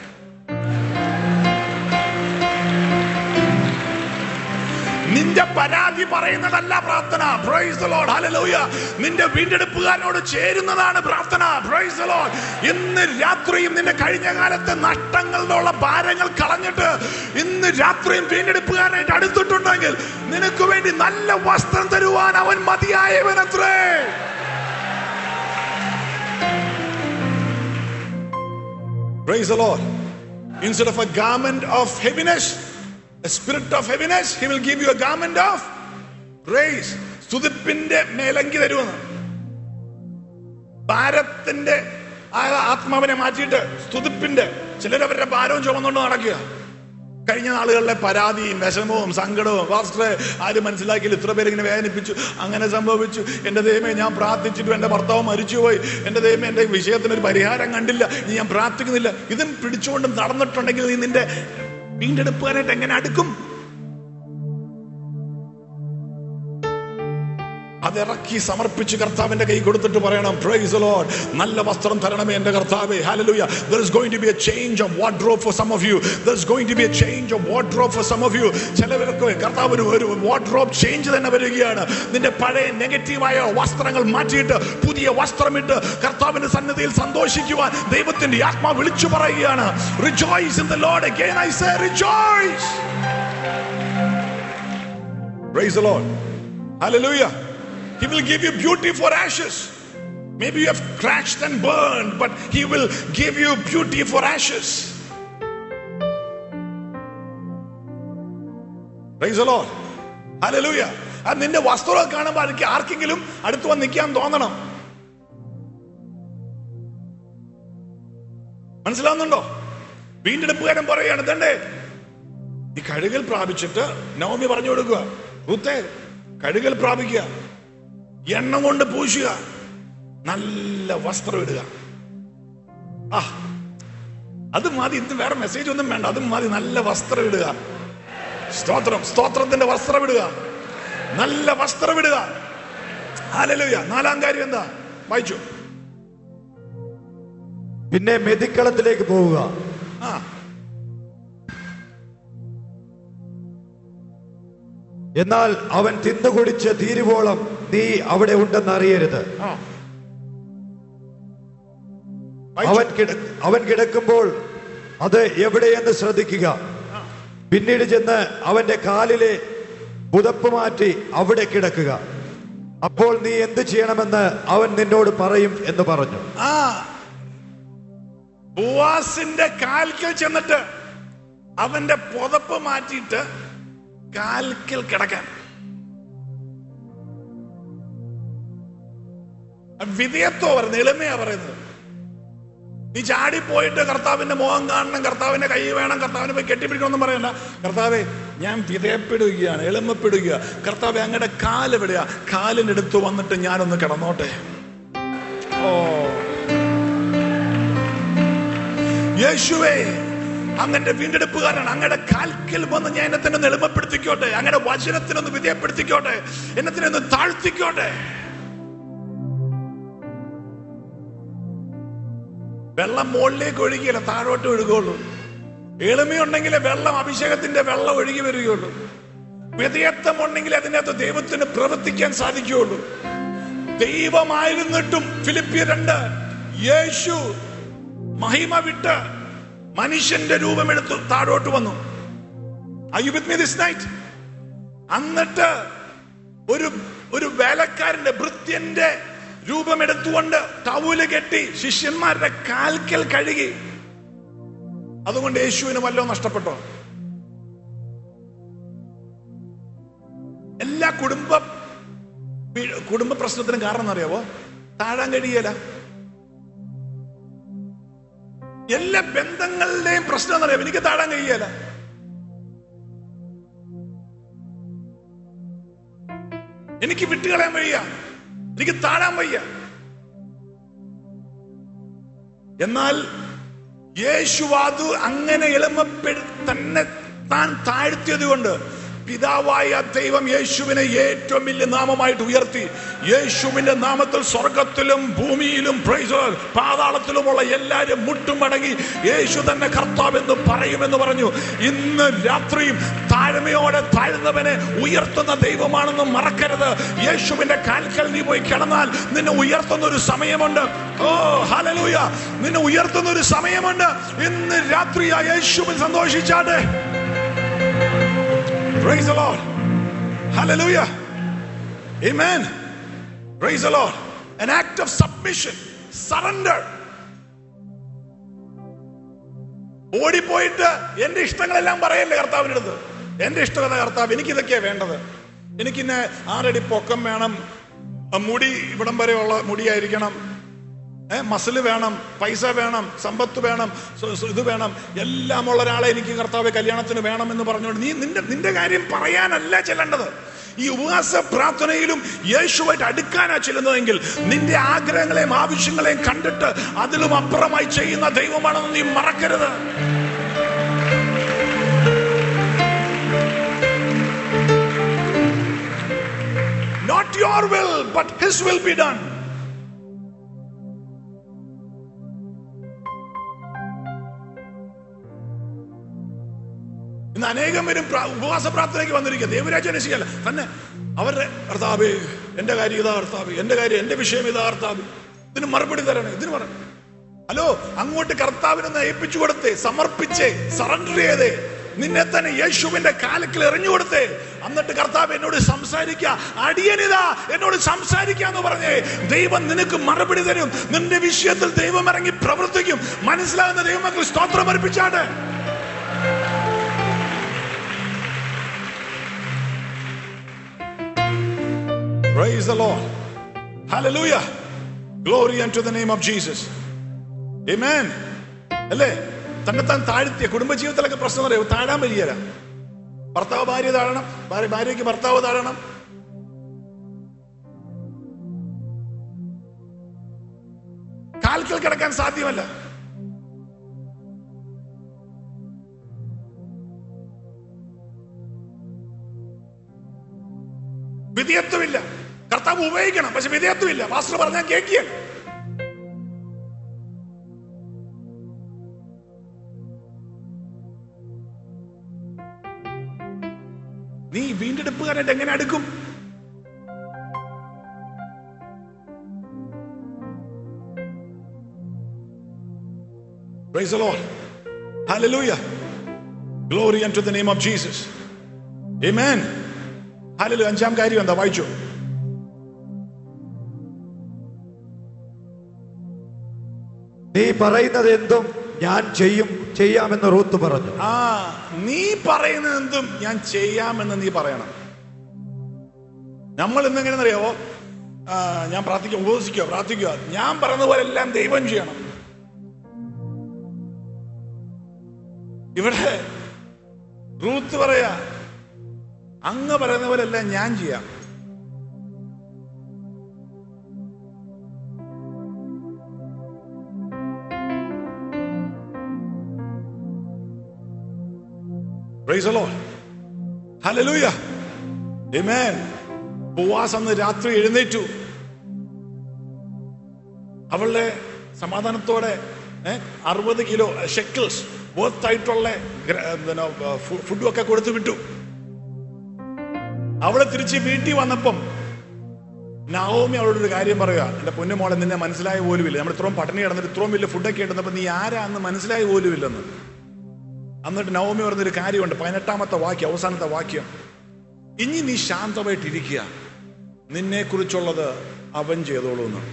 നിന്റെ പരാതി പറയുന്നതല്ല പ്രാർത്ഥന Praise the Lord. Hallelujah. നിന്റെ വീണ്ടെടുപ്പുകാരനോട് ചേരുന്നതാണ് പ്രാർത്ഥന Praise the Lord. ഇന്ന് രാത്രിയും നിന്റെ കഴിഞ്ഞ കാലത്തെ നഷ്ടങ്ങളിലുള്ള ഭാരങ്ങൾ കളഞ്ഞിട്ട് ഇന്ന് രാത്രിയും വീണ്ടെടുപ്പുകാരനായിട്ട് അടുത്തിട്ടുണ്ടെങ്കിൽ നിനക്ക് വേണ്ടി നല്ല വസ്ത്രം തരുവാൻ അവൻ മതിയായവനത്രേ Praise the Lord. Instead of a garment of heaviness, a spirit of heaviness, he will give you a garment of praise. സ്തുതിപ്പിന്റെ മേലങ്കി തരുമെന്ന് ഭാരത്തിന്റെ ആ ആത്മാവിനെ മാറ്റിയിട്ട് സ്തുതിപ്പിന്റെ ചിലരവരുടെ ഭാരവും ചുമന്നുകൊണ്ട് നടക്കുക കഴിഞ്ഞ നാളുകളിലെ പരാതിയും വിഷമവും സങ്കടവും പാസ്റ്ററെ ആരും മനസ്സിലാക്കിയില്ല ഇത്ര പേര് ഇങ്ങനെ വേദനിപ്പിച്ചു അങ്ങനെ സംഭവിച്ചു എന്റെ ദൈവമേ ഞാൻ പ്രാർത്ഥിച്ചിട്ടും എന്റെ ഭർത്താവ് മരിച്ചുപോയി എന്റെ ദൈവമേ എന്റെ വിഷയത്തിന് ഒരു പരിഹാരം കണ്ടില്ല ഇനി ഞാൻ പ്രാർത്ഥിക്കുന്നില്ല ഇതും പിടിച്ചുകൊണ്ട് നടന്നിട്ടുണ്ടെങ്കിൽ നീ നിന്റെ വീണ്ടെടുപ്പുകാരായിട്ട് എങ്ങനെ അടുക്കും അതിറക്കി സമർപ്പിച്ച് കർത്താവിന്റെ കൈ കൊടുത്തിട്ട് പറയണം പ്രൈസ് ലോർഡ് നല്ല വസ്ത്രം തരണമേ എന്റെ കർത്താവേ hallelujah there is going to be a change of wardrobe for some of you there is going to be a change of wardrobe for some of you ചിലവർക്ക് കർത്താവ് ഒരു ഒരു wardrobe change തന്നെ വരികയാണ് നിന്റെ പഴയ നെഗറ്റീവായ വസ്ത്രങ്ങൾ മാറ്റിയിട്ട് പുതിയ വസ്ത്രമിട്ട് കർത്താവിന്റെ സന്നിധിയിൽ സന്തോഷിക്കുവാൻ ദൈവത്തിന്റെ ആത്മാ വിളിച്ചു പറയുകയാണ് rejoice in the lord again i say rejoice praise the lord hallelujah he will give you beauty for ashes maybe you have crashed and burned but he will give you beauty for ashes praise the lord hallelujah അത് നിന്റെ വസ്ത്രം കാണുമ്പോൾ ആർക്ക് ആർക്കെങ്കിലും അടുത്ത് വന്ന് നിൽക്കാൻ തോന്നണം മനസ്സിലാവുന്നുണ്ടോ വീണ്ടെടുപ്പുകാരൻ പറയുകയാണ് തന്റെ ഈ കഴുകൽ പ്രാപിച്ചിട്ട് നവമി പറഞ്ഞു കൊടുക്കുക റുത്തേ കഴുകൽ പ്രാപിക്കുക എണ്ണ കൊണ്ട് പൂശുക നല്ല വസ്ത്രം ഇടുക ആ അത് മതി ഇത് വേറെ മെസ്സേജ് ഒന്നും വേണ്ട അത് മതി നല്ല വസ്ത്രം ഇടുക സ്തോത്രം സ്തോത്രത്തിന്റെ വസ്ത്രം ഇടുക നല്ല വസ്ത്രം ഇടുക ഹല്ലേലൂയ നാലാം കാര്യം എന്താ വായിച്ചു പിന്നെ മെതിക്കളത്തിലേക്ക് പോവുക ആ എന്നാൽ അവൻ തിന്നുകുടിച്ച് തീരുവോളം നീ അവിടെ ഉണ്ടെന്ന് അറിയരുത് ആ. അവൻ കിട അവൻ കിടക്കുമ്പോൾ അത് എവിടെയെന്ന് ശ്രദ്ധിക്കുക പിന്നീട് ചെന്ന് അവന്റെ കാലിലെ പുതപ്പ് മാറ്റി അവിടെ കിടക്കുക അപ്പോൾ നീ എന്ത് ചെയ്യണമെന്ന് അവൻ നിന്നോട് പറയും എന്ന് പറഞ്ഞു ആ ബുവാസിന്റെ കാൽക്കൽ ചെന്നിട്ട് അവന്റെ പുതപ്പ് മാറ്റിയിട്ട് കാൽക്കൽ കിടക്കാൻ വിധേയത്വം പറയുന്നത് എളിമയാ പറയുന്നത് നീ ചാടിപ്പോയിട്ട് കർത്താവിന്റെ മുഖം കാണണം കർത്താവിന്റെ കൈ വേണം കർത്താവിനെ പോയി കെട്ടിപ്പിടിക്കണമെന്നും പറയണ്ട കർത്താവെ ഞാൻ വിധേയപ്പെടുകയാണ് എളിമപ്പെടുക കർത്താവെ അങ്ങയുടെ കാലെവിടെയാ കാലിനടുത്ത് വന്നിട്ട് ഞാനൊന്ന് കിടന്നോട്ടെ ഓ യേശുവേ അങ്ങന്റെ വീണ്ടെടുപ്പുകാരനാണ് അങ്ങയുടെ കാൽക്കൽ വന്ന് ഞാൻ എന്നെ തന്നെ ഒന്ന് എളിമപ്പെടുത്തിക്കോട്ടെ അങ്ങയുടെ വചനത്തിനൊന്ന് വിധേയപ്പെടുത്തിക്കോട്ടെ എന്നെ തന്നെ ഒന്ന് താഴ്ത്തിക്കോട്ടെ വെള്ളം മുകളിലേക്ക് ഒഴുകിയല്ല താഴോട്ട് ഒഴുകുള്ളൂ എളിമയുണ്ടെങ്കിലേ വെള്ളം അഭിഷേകത്തിന്റെ വെള്ളം ഒഴുകി വരികയുള്ളൂ വിധേയത്വം ഉണ്ടെങ്കിൽ അതിനകത്ത് ദൈവത്തിന് പ്രവർത്തിക്കാൻ സാധിക്കുകയുള്ളൂ ദൈവമായിരുന്നിട്ടും ഫിലിപ്പിയ രണ്ട് യേശു മഹിമ വിട്ട് മനുഷ്യന്റെ രൂപമെടുത്തു താഴോട്ട് വന്നു Are you with me this night? എന്നിട്ട് ഒരു ഒരു വേലക്കാരന്റെ ഭൃത്യന്റെ രൂപമെടുത്തുകൊണ്ട് ടൗല് കെട്ടി ശിഷ്യന്മാരുടെ കാൽക്കൽ കഴുകി അതുകൊണ്ട് യേശുവിന് വല്ലോ നഷ്ടപ്പെട്ടോ എല്ലാ കുടുംബ വീ- കുടുംബ പ്രശ്നത്തിനും കാരണം എന്നറിയാവോ താഴാൻ കഴിയല എല്ലാ ബന്ധങ്ങളുടെയും പ്രശ്നം എന്നറിയാം എനിക്ക് താഴാൻ കഴിയല എനിക്ക് വിട്ടുകളയാൻ വയ്യ എനിക്ക് താഴാൻ വയ്യ എന്നാൽ യേശു അത് അങ്ങനെ എളിമപ്പെടു തന്നെ താൻ താഴ്ത്തിയത് കൊണ്ട് പിതാവായ ദൈവം യേശുവിനെ ഏറ്റവും വലിയ നാമമായിട്ട് ഉയർത്തി യേശുവിന്റെ നാമത്തിൽ സ്വർഗത്തിലും ഭൂമിയിലും praise the Lord, പാതാളത്തിലുമുള്ള എല്ലാവരും മുട്ടുമടങ്ങി യേശു തന്നെ കർത്താവെന്ന് പറയുമെന്ന് പറഞ്ഞു ഇന്ന് രാത്രിയും താഴ്മയോടെ താഴ്ന്നവനെ ഉയർത്തുന്ന ദൈവമാണെന്ന് മറക്കരുത് യേശുവിന്റെ കാൽക്കൽ നീ പോയി കിടന്നാൽ നിന്നെ ഉയർത്തുന്ന ഒരു സമയമുണ്ട് ഓ ഹലലൂയ നിന്നെ ഉയർത്തുന്ന ഒരു സമയമുണ്ട് ഇന്ന് രാത്രി ആ യേശുവിൽ സന്തോഷിച്ചാട്ടെ Praise the Lord. Hallelujah. Amen. Praise the Lord. An act of submission, surrender. ഓടിപ്പോയിട്ട് എന്റെ ഇഷ്ടങ്ങളെല്ലാം പറയല്ലേ കർത്താവിൻ്റെ അടുത്ത് എന്റെ ഇഷ്ടമല്ല കർത്താവ് എനിക്ക് ഇതൊക്കെയാ വേണ്ടത് എനിക്കിന്ന് ആറടി പൊക്കം വേണം ആ മുടി ഇവിടം വരെയുള്ള മുടിയായിരിക്കണം ഏ മസിൽ വേണം പൈസ വേണം സമ്പത്ത് വേണം സ- സ- ഇത് വേണം എല്ലാം ഉള്ള ഒരാളെ എനിക്ക് കർത്താവ് കല്യാണത്തിന് വേണം എന്ന് പറഞ്ഞുകൊണ്ട് നീ നിന്റെ നിന്റെ കാര്യം പറയാനല്ല ചെല്ലേണ്ടത് ഈ ഉപവാസ പ്രാർത്ഥനയിലും യേശുവായിട്ട് അടുക്കാനാ ചെല്ലുന്നതെങ്കിൽ നിന്റെ ആഗ്രഹങ്ങളെയും ആവശ്യങ്ങളെയും കണ്ടിട്ട് അതിലും അപ്പുറമായി ചെയ്യുന്ന ദൈവമാണെന്ന് നീ മറക്കരുത് Not your will, but His will be done. ഇന്ന് അനേകം പേരും പ്രാ- ഉപവാസ പ്രാർത്ഥനയ്ക്ക് വന്നിരിക്കുക ദൈവരാജ്യം അന്വേഷിക്കല്ല തന്നെ അവരുടെ കർത്താവേ എന്റെ കാര്യം ഇതാ കർത്താവ് എന്റെ കാര്യം എന്റെ വിഷയം ഇതാ കർത്താവ് ഇതിന് മറുപടി തരണേ ഇതിന് പറഞ്ഞു ഹലോ അങ്ങോട്ട് കർത്താവിനൊന്ന് ഏൽപ്പിച്ചു കൊടുത്തേ സമർപ്പിച്ചേ സറണ്ടർ ചെയ്തേ നിന്നെ തന്നെ യേശുവിന്റെ കാലത്തിൽ എറിഞ്ഞു കൊടുത്തേ എന്നിട്ട് കർത്താവ് എന്നോട് സംസാരിക്ക അടിയനിതാ എന്നോട് സംസാരിക്കാന്ന് പറഞ്ഞേ ദൈവം നിനക്ക് മറുപടി തരും നിന്റെ വിഷയത്തിൽ ദൈവം ഇറങ്ങി പ്രവർത്തിക്കും മനസ്സിലാകുന്ന ദൈവമക്കൾ സ്തോത്രം അർപ്പിച്ചാട്ടെ Praise the Lord. Hallelujah. Glory unto the name of Jesus. Amen. അല്ലേ തന്നെത്താൻ താഴ്ത്തിയ കുടുംബജീവിതത്തിലൊക്കെ പ്രശ്നം അറിയാം താഴാൻ വരികയില്ല ഭർത്താവ് ഭാര്യ താഴണം ഭാര്യ ഭാര്യയ്ക്ക് ഭർത്താവ് താഴണം കാൽക്കൽ കിടക്കാൻ സാധ്യമല്ല വിധേയത്വമില്ല കർത്താവ് ഉപയോഗിക്കണം പക്ഷെ വിധേയത്വമില്ല മാസ്റ്റർ പറഞ്ഞാൽ കേൾക്കുകയാണ് നീ വീണ്ടെടുപ്പുകാരായിട്ട് എങ്ങനെ അടുക്കും Praise the Lord. Hallelujah. Glory unto the name of Jesus. Amen. Hallelujah. അഞ്ചാം കാര്യം എന്താ വായിച്ചു നീ പറയുന്നത് എന്തും ഞാൻ ചെയ്യും ചെയ്യാമെന്ന് റൂത്ത് പറഞ്ഞു ആ നീ പറയുന്നത് എന്തും ഞാൻ ചെയ്യാമെന്ന് നീ പറയണം നമ്മൾ ഇന്ന് എങ്ങനെയെന്നറിയാവോ ആ, ഞാൻ പ്രാർത്ഥിക്കുക ഉപവസിക്കുക പ്രാർത്ഥിക്കുക ഞാൻ പറയുന്ന പോലെ എല്ലാം ദൈവം ചെയ്യണം ഇവിടെ റൂത്ത് പറയാ അങ്ങ് പറയുന്ന പോലെ എല്ലാം ഞാൻ ചെയ്യാം Praise the Lord. Hallelujah. Amen. Boaz അന്ന് രാത്രി എഴുന്നേറ്റു അവളുടെ സമാധാനത്തോടെ അറുപത് കിലോ ഷെക്കിൾസ് വർത്ത് ആയിട്ടുള്ള ഫുഡും ഒക്കെ കൊടുത്തു വിട്ടു അവളെ തിരിച്ച് വീട്ടിൽ വന്നപ്പം നവോമി അവളോട് ഒരു കാര്യം പറയുക എന്റെ പൊന്നുമോളെ നിന്നെ മനസ്സിലായ പോലുമില്ല നമ്മൾ ഇത്രയും പട്ടിണി കിടന്നിട്ട് ഇത്രയും വലിയ ഫുഡൊക്കെ കിട്ടുന്നപ്പോ നീ ആരാന്ന് മനസ്സിലായ പോലുമില്ലെന്ന് എന്നിട്ട് നവമി പറഞ്ഞൊരു കാര്യമുണ്ട് പതിനെട്ടാമത്തെ വാക്യം അവസാനത്തെ വാക്യം ഇനി നീ ശാന്തമായിട്ടിരിക്കുക നിന്നെ കുറിച്ചുള്ളത് അവൻ ചെയ്തോളൂ എന്ന്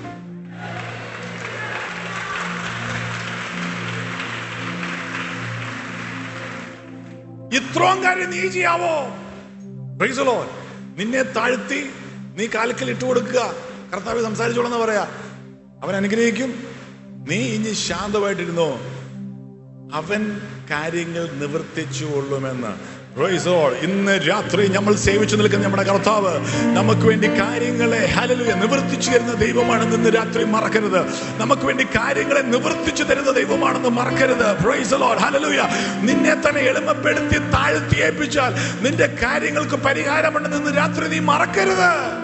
ഇത്രയും കാര്യം നീ ചെയ്യാവോ Praise the Lord. നിന്നെ താഴ്ത്തി നീ കാൽക്കൽ ഇട്ട് കൊടുക്കുക കർത്താവ് സംസാരിച്ചോളെന്ന് പറയാ അവൻ അനുഗ്രഹിക്കും നീ ഇനി ശാന്തമായിട്ടിരുന്നോ അവൻ കാര്യങ്ങൾ നിവർത്തിച്ചു കൊള്ളുമെന്ന് Praise the Lord. ഇന്ന് രാത്രി നമ്മൾ സേവിച്ചു നിൽക്കുന്ന നമ്മുടെ കർത്താവ് നമുക്ക് വേണ്ടി കാര്യങ്ങളെ ഹലലുയ നിവർത്തിച്ചു തരുന്ന ദൈവമാണെന്ന് ഇന്ന് രാത്രി മറക്കരുത് നമുക്ക് വേണ്ടി കാര്യങ്ങളെ നിവർത്തിച്ചു തരുന്ന ദൈവമാണെന്ന് മറക്കരുത് Praise the Lord. ഹല്ലേലൂയ നിന്നെ തന്നെ എളിമപ്പെടുത്തി താഴ്ത്തി ഏൽപ്പിച്ചാൽ നിന്റെ കാര്യങ്ങൾക്ക് പരിഹാരമുണ്ടെന്ന് ഇന്ന് രാത്രി നീ മറക്കരുത്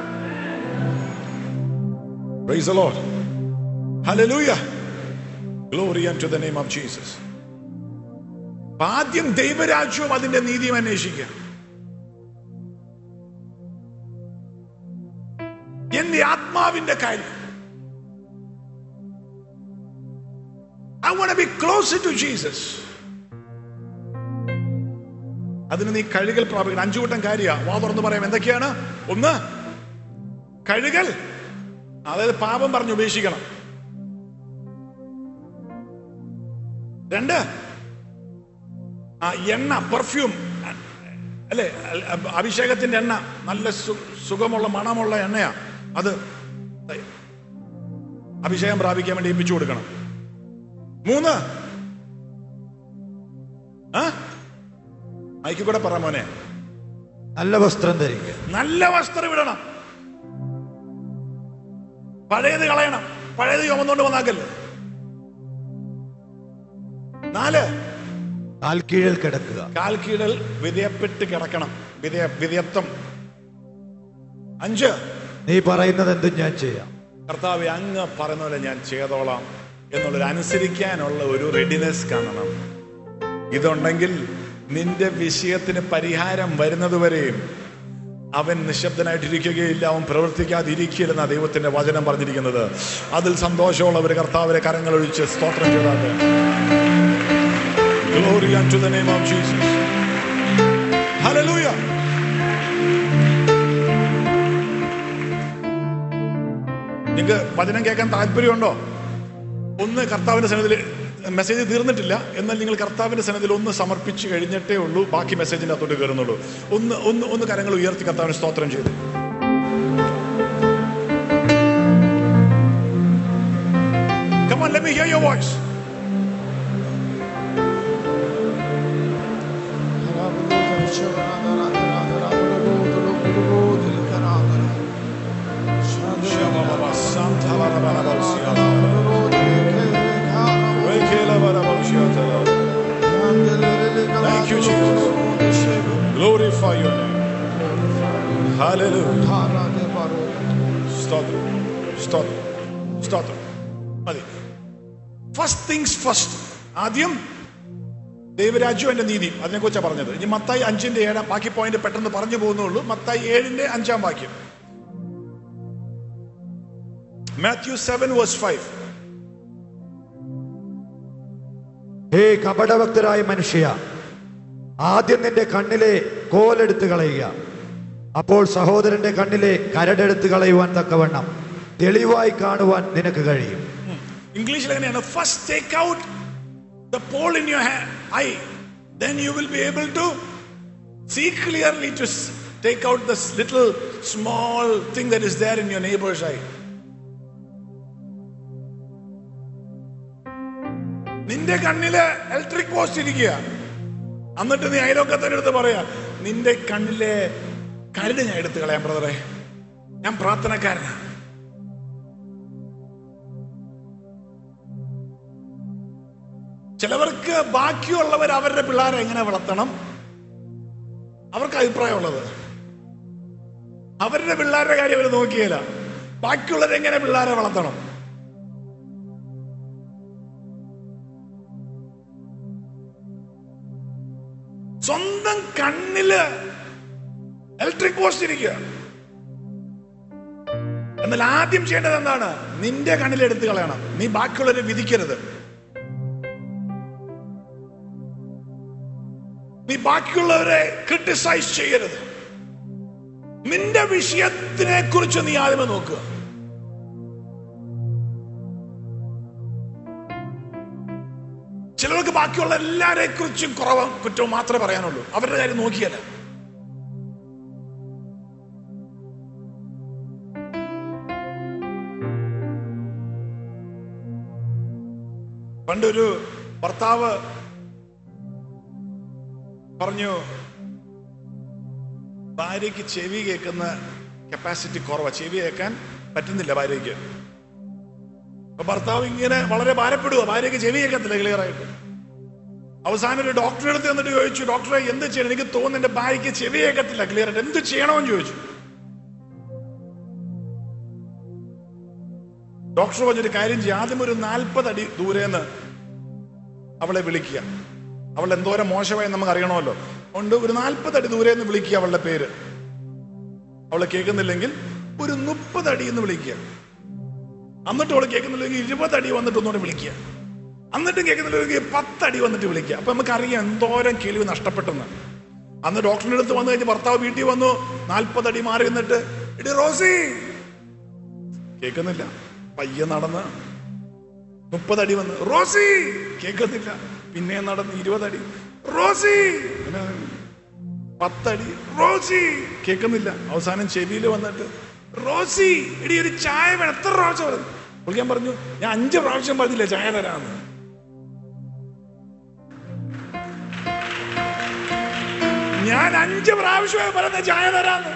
Praise the Lord. Hallelujah. Glory unto the name of Jesus. അപ്പൊ ആദ്യം ദൈവരാജ്യവും അതിന്റെ നീതിയും അന്വേഷിക്കുക എന്റെ ആത്മാവിന്റെ കാര്യം I want be close to Jesus അതിന് നീ കഴുകൽ പ്രാപിക്കണം അഞ്ചു കൂട്ടം കാര്യ വാ തുറന്ന് പറയാം എന്തൊക്കെയാണ് ഒന്ന് കഴുകൽ അതായത് പാപം പറഞ്ഞ് ഉപേക്ഷിക്കണം രണ്ട് ആ എണ്ണ പെർഫ്യൂം അല്ലേ അ- അഭിഷേകത്തിന്റെ എണ്ണ നല്ല സു- സുഖമുള്ള മണമുള്ള എണ്ണയാ അത് അഭിഷേകം പ്രാപിക്കാൻ വേണ്ടി ഏൽപ്പിച്ചു കൊടുക്കണം മൂന്ന് ആ മൈക്ക് കൂടെ പറ മോനെ നല്ല വസ്ത്രം ധരിക്കുക നല്ല വസ്ത്രം ഇടണം പഴയത് കളയണം പഴയത് ചുമന്നുകൊണ്ട് വന്നാക്കല്ലേ നാല് കാൽക്കീഴിൽ കിടക്കുക കാൽക്കീഴൽ വിധേയപ്പെട്ട് കിടക്കണം വിധേയ വിധേയത്വം അഞ്ച് നീ പറയുന്നത് എന്തും ഞാൻ ചെയ്യാം കർത്താവ് അങ്ങ് പറയുന്ന പോലെ ഞാൻ ചെയ്തോളാം എന്നുള്ളൊരു അനുസരിക്കാനുള്ള ഒരു റെഡിനെസ് കാണണം ഇതുണ്ടെങ്കിൽ നിന്റെ വിഷയത്തിന് പരിഹാരം വരുന്നതുവരെയും അവൻ നിശബ്ദനായിട്ടിരിക്കുകയില്ല അവൻ പ്രവർത്തിക്കാതിരിക്കില്ലെന്ന ദൈവത്തിന്റെ വചനം പറഞ്ഞിരിക്കുന്നത് അതിൽ സന്തോഷമുള്ളവർ കർത്താവിനെ കരങ്ങളൊഴിച്ച് സ്തോത്രം ചെയ്താട്ടെ Glory unto the name of Jesus. Hallelujah. നിങ്ങൾക്ക് വചനം കേൾക്കാൻ താല്പര്യമുണ്ടോ ഒന്ന് കർത്താവിന്റെ സന്നദ്ധയിൽ മെസ്സേജ് തീർന്നിട്ടില്ല എന്നാൽ നിങ്ങൾ കർത്താവിന്റെ സന്നദ്ധയിൽ ഒന്ന് സമർപ്പിച്ച് കഴിഞ്ഞിട്ടേ ഉള്ളൂ ബാക്കി മെസ്സേജിന്റെ അകത്തോട്ട് കയറുന്നുള്ളൂ ഒന്ന് ഒന്ന് ഒന്ന് കരങ്ങൾ ഉയർത്തി കർത്താവിന് സ്തോത്രം ചെയ്തു Come on, let me hear your voice. Thank you, Jesus. Glorify your name. Hallelujah. സ്തോത്രം സ്തോത്രം സ്തോത്രം മതി ഫസ്റ്റ് തിങ്സ് ഫസ്റ്റ് ആദ്യം ദൈവരാജ്യം എന്റെ നീതി അതിനെക്കുറിച്ചാണ് പറഞ്ഞത് ഇനി മത്തായി അഞ്ചിന്റെ ഏഴാം ബാക്കി പോയിന്റ് പെട്ടെന്ന് പറഞ്ഞു പോകുന്നുള്ളൂ മത്തായി ഏഴിന്റെ അഞ്ചാം വാക്യം മാത്യു സെവൻ വേഴ്സ് ഫൈവ് ഹേ കപടഭക്തരായ മനുഷ്യ ആദ്യം നിന്റെ കണ്ണിലെ കോലെടുത്ത് കളയുക അപ്പോൾ സഹോദരന്റെ കണ്ണിലെ കരടെടുത്ത് കളയുവാൻ തക്കവണ്ണം തെളിവായി കാണുവാൻ നിനക്ക് കഴിയും ഇംഗ്ലീഷിൽ എങ്ങനെയാണ് first take out the pole in your eye then you will be able to see clearly to take out the little small thing that is there in your neighbours eye നിന്റെ കണ്ണില് ഇലക്ട്രിക് പോസ്റ്റ് ഇരിക്കുക എന്നിട്ട് നീ അയലോക്കത്തിന്റെ അടുത്ത് പറയാ നിന്റെ കണ്ണിലെ കരട് ഞാൻ എടുത്ത് കളയാം ബ്രദറെ ഞാൻ പ്രാർത്ഥനക്കാരനാ ചിലവർക്ക് ബാക്കിയുള്ളവർ അവരുടെ പിള്ളേരെ എങ്ങനെ വളർത്തണം അവർക്ക് അഭിപ്രായമുള്ളത് അവരുടെ പിള്ളേരുടെ കാര്യം അവർ നോക്കിയില്ല ബാക്കിയുള്ളവർ എങ്ങനെ പിള്ളേരെ വളർത്തണം സ്വന്തം കണ്ണില് ഇലക്ട്രിക് പോസ്റ്റ് ഇരിക്കുക എന്നാൽ ആദ്യം ചെയ്യേണ്ടത് എന്താണ് നിന്റെ കണ്ണിൽ എടുത്തു കളയണം നീ ബാക്കിയുള്ളവരെ വിധിക്കരുത് നീ ബാക്കിയുള്ളവരെ ക്രിട്ടിസൈസ് ചെയ്യരുത് നിന്റെ വിഷയത്തിനെ കുറിച്ച് നീ ആദ്യമേ നോക്കുക ചിലർക്ക് ബാക്കിയുള്ള എല്ലാരെ കുറിച്ചും കുറവും കുറ്റവും മാത്രമേ പറയാനുള്ളൂ അവരുടെ കാര്യം നോക്കിയല്ല പണ്ടൊരു ഭർത്താവ് പറഞ്ഞു ഭാര്യയ്ക്ക് ചെവി കേൾക്കുന്ന കപ്പാസിറ്റി കുറവാ ചെവി കേൾക്കാൻ പറ്റുന്നില്ല ഭാര്യയ്ക്ക് അപ്പൊ ഭർത്താവ് ഇങ്ങനെ വളരെ ഭാരപ്പെടുക ഭാര്യയ്ക്ക് ചെവി കേൾക്കത്തില്ല ക്ലിയർ ആയിട്ട് അവസാനം ഒരു ഡോക്ടറെ അടുത്ത് എന്നിട്ട് ചോദിച്ചു ഡോക്ടറെ എന്ത് ചെയ്യണം എനിക്ക് തോന്നുന്നു എന്റെ ഭാര്യയ്ക്ക് ചെവി കേൾക്കത്തില്ല ക്ലിയർ ആയിട്ട് എന്ത് ചെയ്യണമെന്ന് ചോദിച്ചു ഡോക്ടർ പറഞ്ഞൊരു കാര്യം ചെയ്യും ആദ്യം ഒരു നാൽപ്പത് അടി ദൂരേന്ന് അവളെ വിളിക്കുക അവൾ എന്തോരം മോശമായി നമുക്ക് അറിയണമല്ലോ അതുകൊണ്ട് ഒരു നാൽപ്പത് അടി ദൂരെ നിന്ന് വിളിക്കുക അവളുടെ പേര് അവളെ കേൾക്കുന്നില്ലെങ്കിൽ ഒരു മുപ്പത് അടി എന്ന് വിളിക്കുക എന്നിട്ട് അവൾ കേൾക്കുന്നില്ലെങ്കിൽ ഇരുപത് അടി വന്നിട്ട് ഒന്നുകൂടെ വിളിക്കുക എന്നിട്ടും കേൾക്കുന്നില്ലെങ്കിൽ പത്തടി വന്നിട്ട് വിളിക്കുക അപ്പൊ നമുക്കറിയാം എന്തോരം കേൾവി നഷ്ടപ്പെട്ടെന്ന് അന്ന് ഡോക്ടറിന്റെ അടുത്ത് വന്നു കഴിഞ്ഞ് ഭർത്താവ് വീട്ടിൽ വന്നു നാൽപ്പത് അടി മാറി നിന്നിട്ട് ഇടി റോസി കേൾക്കുന്നില്ല പയ്യെ നടന്ന് മുപ്പതടി വന്ന് റോസി കേൾക്കുന്നില്ല പിന്നെ നടന്ന് ഇരുപതടി റോസി പിന്നെ പത്തടി റോസി കേൾക്കുന്നില്ല അവസാനം ചെവിയിൽ വന്നിട്ട് റോസി എടി ഒരു ചായ വേണം എത്ര പ്രാവശ്യം പറഞ്ഞു അപ്പോൾ ഞാൻ പറഞ്ഞു ഞാൻ അഞ്ച് പ്രാവശ്യം പറഞ്ഞില്ലേ ചായ തരാന്ന് ഞാൻ അഞ്ച് പ്രാവശ്യമായി പറഞ്ഞ ചായ തരാന്ന്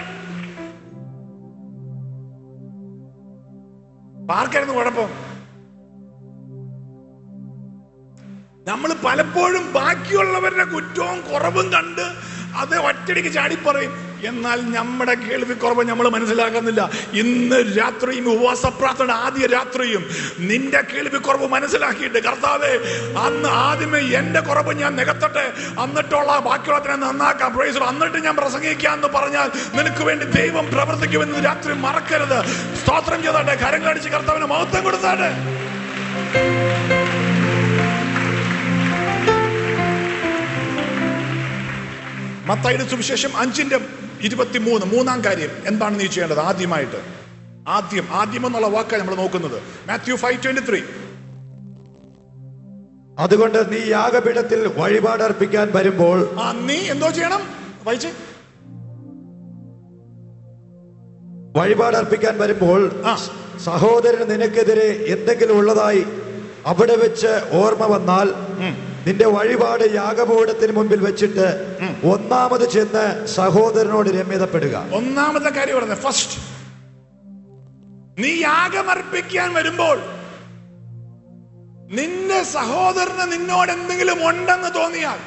ആർക്കായിരുന്നു കുഴപ്പം നമ്മൾ പലപ്പോഴും ബാക്കിയുള്ളവരുടെ കുറ്റവും കുറവും കണ്ട് അത് ഒറ്റടിക്ക് ചാടിപ്പറയും എന്നാൽ നമ്മുടെ കേൾവി കുറവ് നമ്മൾ മനസ്സിലാക്കുന്നില്ല ഇന്ന് രാത്രിയും ഉപവാസ പ്രാർത്ഥന ആദ്യ രാത്രിയും നിന്റെ കേൾവി കുറവ് മനസ്സിലാക്കിയിട്ട് കർത്താവേ അന്ന് ആദ്യമേ എന്റെ കുറവ് ഞാൻ നികത്തട്ടെ എന്നിട്ടുള്ള ബാക്കിയുള്ളതിനെ നന്നാക്കാം പ്രൈസ് എന്നിട്ട് ഞാൻ പ്രസംഗിക്കാം എന്ന് പറഞ്ഞാൽ നിനക്ക് വേണ്ടി ദൈവം പ്രവർത്തിക്കുമെന്ന് രാത്രി മറക്കരുത് സ്തോത്രം ചെയ്താട്ടെ കരങ്ങളടിച്ച് കർത്താവിന് മഹത്വം കൊടുത്താട്ടെ മത്തായിയുടെ സുവിശേഷം അഞ്ചിന്റെ ഇരുപത്തിമൂന്ന് മൂന്നാം കാര്യം എന്താണ് നീ ചെയ്യേണ്ടത് ആദ്യമായിട്ട് ആദ്യം ആദ്യം എന്നുള്ള വാക്കാണ് നമ്മൾ നോക്കുന്നത് മാത്യു ഫൈവ് ട്വന്റി ത്രീ അതുകൊണ്ട് നീ യാഗപീഠത്തിൽ വഴിപാടർപ്പിക്കാൻ വരുമ്പോൾ ആ നീ എന്തോ ചെയ്യണം വായിച്ചേ വഴിപാടർപ്പിക്കാൻ വരുമ്പോൾ ആ. സഹോദരന് നിനക്കെതിരെ എന്തെങ്കിലും ഉള്ളതായി അവിടെ വെച്ച് ഓർമ്മ വന്നാൽ നിന്റെ വഴിപാട് യാഗപീഠത്തിന് മുമ്പിൽ വെച്ചിട്ട് ഒന്നാമത് ചെന്ന് സഹോദരനോട് രമ്യതപ്പെടുക ഒന്നാമത്തെ കാര്യം പറഞ്ഞത് ഫസ്റ്റ് നീ യാഗമർപ്പിക്കാൻ വരുമ്പോൾ നിന്റെ സഹോദരന് നിന്നോട് എന്തെങ്കിലും ഉണ്ടെന്ന് തോന്നിയാൽ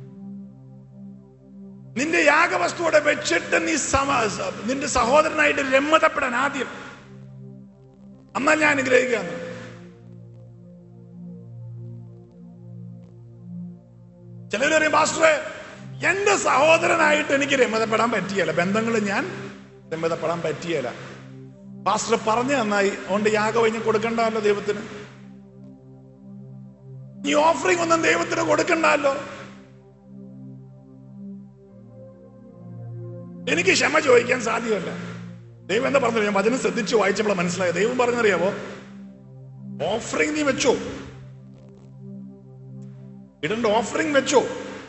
നിന്റെ യാഗവസ്തുവിടെ വെച്ചിട്ട് നീ സമ സ- നിന്റെ സഹോദരനായിട്ട് രമ്മതപ്പെടാൻ ആദ്യം എന്നാൽ ഞാൻ അനുഗ്രഹിക്കാന്ന് ചിലർ പറയും പാസ്റ്ററെ എന്റെ സഹോദരനായിട്ട് എനിക്ക് രമ്യതപ്പെടാൻ പറ്റിയല്ല ബന്ധങ്ങൾ ഞാൻ രമ്യതപ്പെടാൻ പറ്റിയല്ല പാസ്റ്റർ പറഞ്ഞു നന്നായി അതുകൊണ്ട് യാഗം ഇനി കൊടുക്കണ്ടല്ലോ ദൈവത്തിന് ഈ ഓഫറിംഗ് ഒന്നും ദൈവത്തിന് കൊടുക്കണ്ടല്ലോ എനിക്ക് ക്ഷമ ചോദിക്കാൻ സാധ്യമല്ല ദൈവം എന്താ പറഞ്ഞു ഞാൻ വചനം ശ്രദ്ധിച്ചു വായിച്ചപ്പോൾ മനസ്സിലായത് ദൈവം പറഞ്ഞറിയാവോ ഓഫറിംഗ് നീ വെച്ചോ ഇടണ്ട ഓഫറിംഗ് വെച്ചോ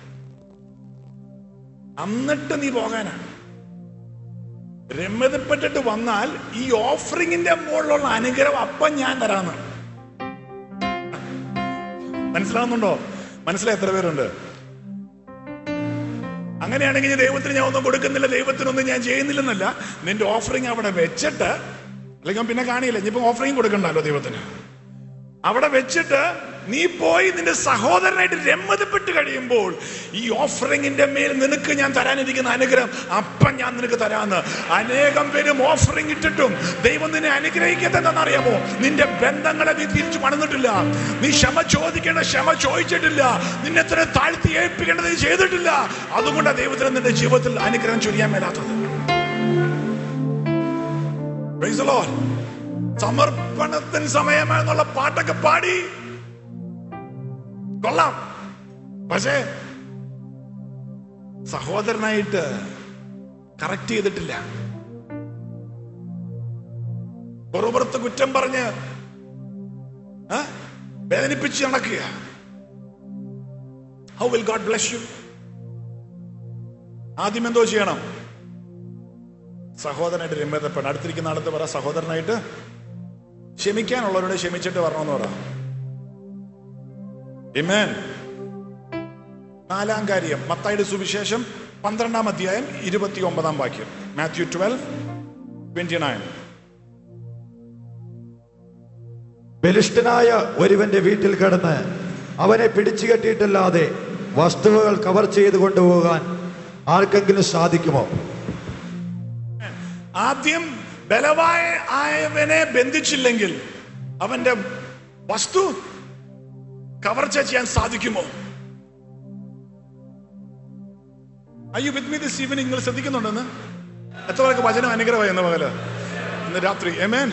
എന്നിട്ട് നീ പോകാനാണ് രമ്യതപ്പെട്ടിട്ട് വന്നാൽ ഈ ഓഫറിംഗിന്റെ മുകളിലുള്ള അനുഗ്രഹം അപ്പം ഞാൻ തരാന്ന് മനസ്സിലാവുന്നുണ്ടോ മനസ്സിലായി എത്ര പേരുണ്ട് അങ്ങനെയാണെങ്കിൽ ഞാൻ ദൈവത്തിന് ഞാൻ ഒന്നും കൊടുക്കുന്നില്ല ദൈവത്തിനൊന്നും ഞാൻ ചെയ്യുന്നില്ലെന്നല്ല നിന്റെ ഓഫറിംഗ് അവിടെ വെച്ചിട്ട് അല്ലെങ്കിൽ അവൻ പിന്നെ കാണിയില്ല ഇനിയിപ്പോ ഓഫറിംഗ് കൊടുക്കണ്ടല്ലോ ദൈവത്തിന് അവിടെ വെച്ചിട്ട് നീ പോയി നിന്റെ സഹോദരനായിട്ട് രമ്മതപ്പെട്ട് കഴിയുമ്പോൾ ഈ ഓഫറിംഗിന്റെ മേൽ നിനക്ക് ഞാൻ തരാനിരിക്കുന്ന അനുഗ്രഹം അപ്പം ഞാൻ നിനക്ക് തരാന്ന് അനേകം പേരും ഓഫറിംഗ് ഇട്ടിട്ടും ദൈവം നിന്നെ അനുഗ്രഹിക്കത്തെന്നറിയാമോ നിന്റെ ബന്ധങ്ങളെ നീ തിരിച്ചു മണന്നിട്ടില്ല നീ ക്ഷമ ചോദിക്കേണ്ട ക്ഷമ ചോദിച്ചിട്ടില്ല നിന്നെ എത്ര താഴ്ത്തി ഏൽപ്പിക്കേണ്ടത് നീ ചെയ്തിട്ടില്ല അതുകൊണ്ടാണ് ദൈവത്തിന് നിന്റെ ജീവിതത്തിൽ അനുഗ്രഹം ചൊരിയാൻ മേലാത്തത് Praise the Lord. സമർപ്പണത്തിന് സമയമാണെന്നുള്ള പാട്ടൊക്കെ പാടി കൊള്ളാം പക്ഷേ സഹോദരനായിട്ട് കറക്റ്റ് ചെയ്തിട്ടില്ല പുറപുറത്ത് കുറ്റം പറഞ്ഞ് ആ, വേദനിപ്പിച്ച് നടക്കുക how will God bless you ആദ്യം എന്തോ ചെയ്യണം സഹോദരനായിട്ട് രമ്യതപ്പെടണം അടുത്തിരിക്കുന്ന ആളത്ത് പറ സഹോദരനായിട്ട് ക്ഷമിക്കാനുള്ളവരോട് ക്ഷമിച്ചിട്ട് വരണമെന്ന് പറ Amen. നാലാം കാര്യം മത്തായുടെ സുവിശേഷം പന്ത്രണ്ടാം അധ്യായം ഇരുപത്തി ഒമ്പതാം വാക്യം മാത്യു ട്വൽവ് ട്വന്റി നയൻ ബലിഷ്ഠനായ ഒരുവന്റെ വീട്ടിൽ കിടന്ന് അവനെ പിടിച്ചു കെട്ടിയിട്ടല്ലാതെ വസ്തുവകൾ കവർ ചെയ്ത് കൊണ്ടുപോകാൻ ആർക്കെങ്കിലും സാധിക്കുമോ ആദ്യം ബലവായ ആയവനെ ബന്ധിച്ചില്ലെങ്കിൽ അവന്റെ വസ്തു കവർച്ച ചെയ്യാൻ സാധിക്കുമോ അയ്യോ വിത്ത് മീ ദിസ് ഈവനിങ് നിങ്ങൾ ശ്രദ്ധിക്കുന്നുണ്ടെന്ന് എത്ര പേർക്ക് വചനം അനുഗ്രഹമായി എന്ന പകല് ഇന്ന് രാത്രി എമേൻ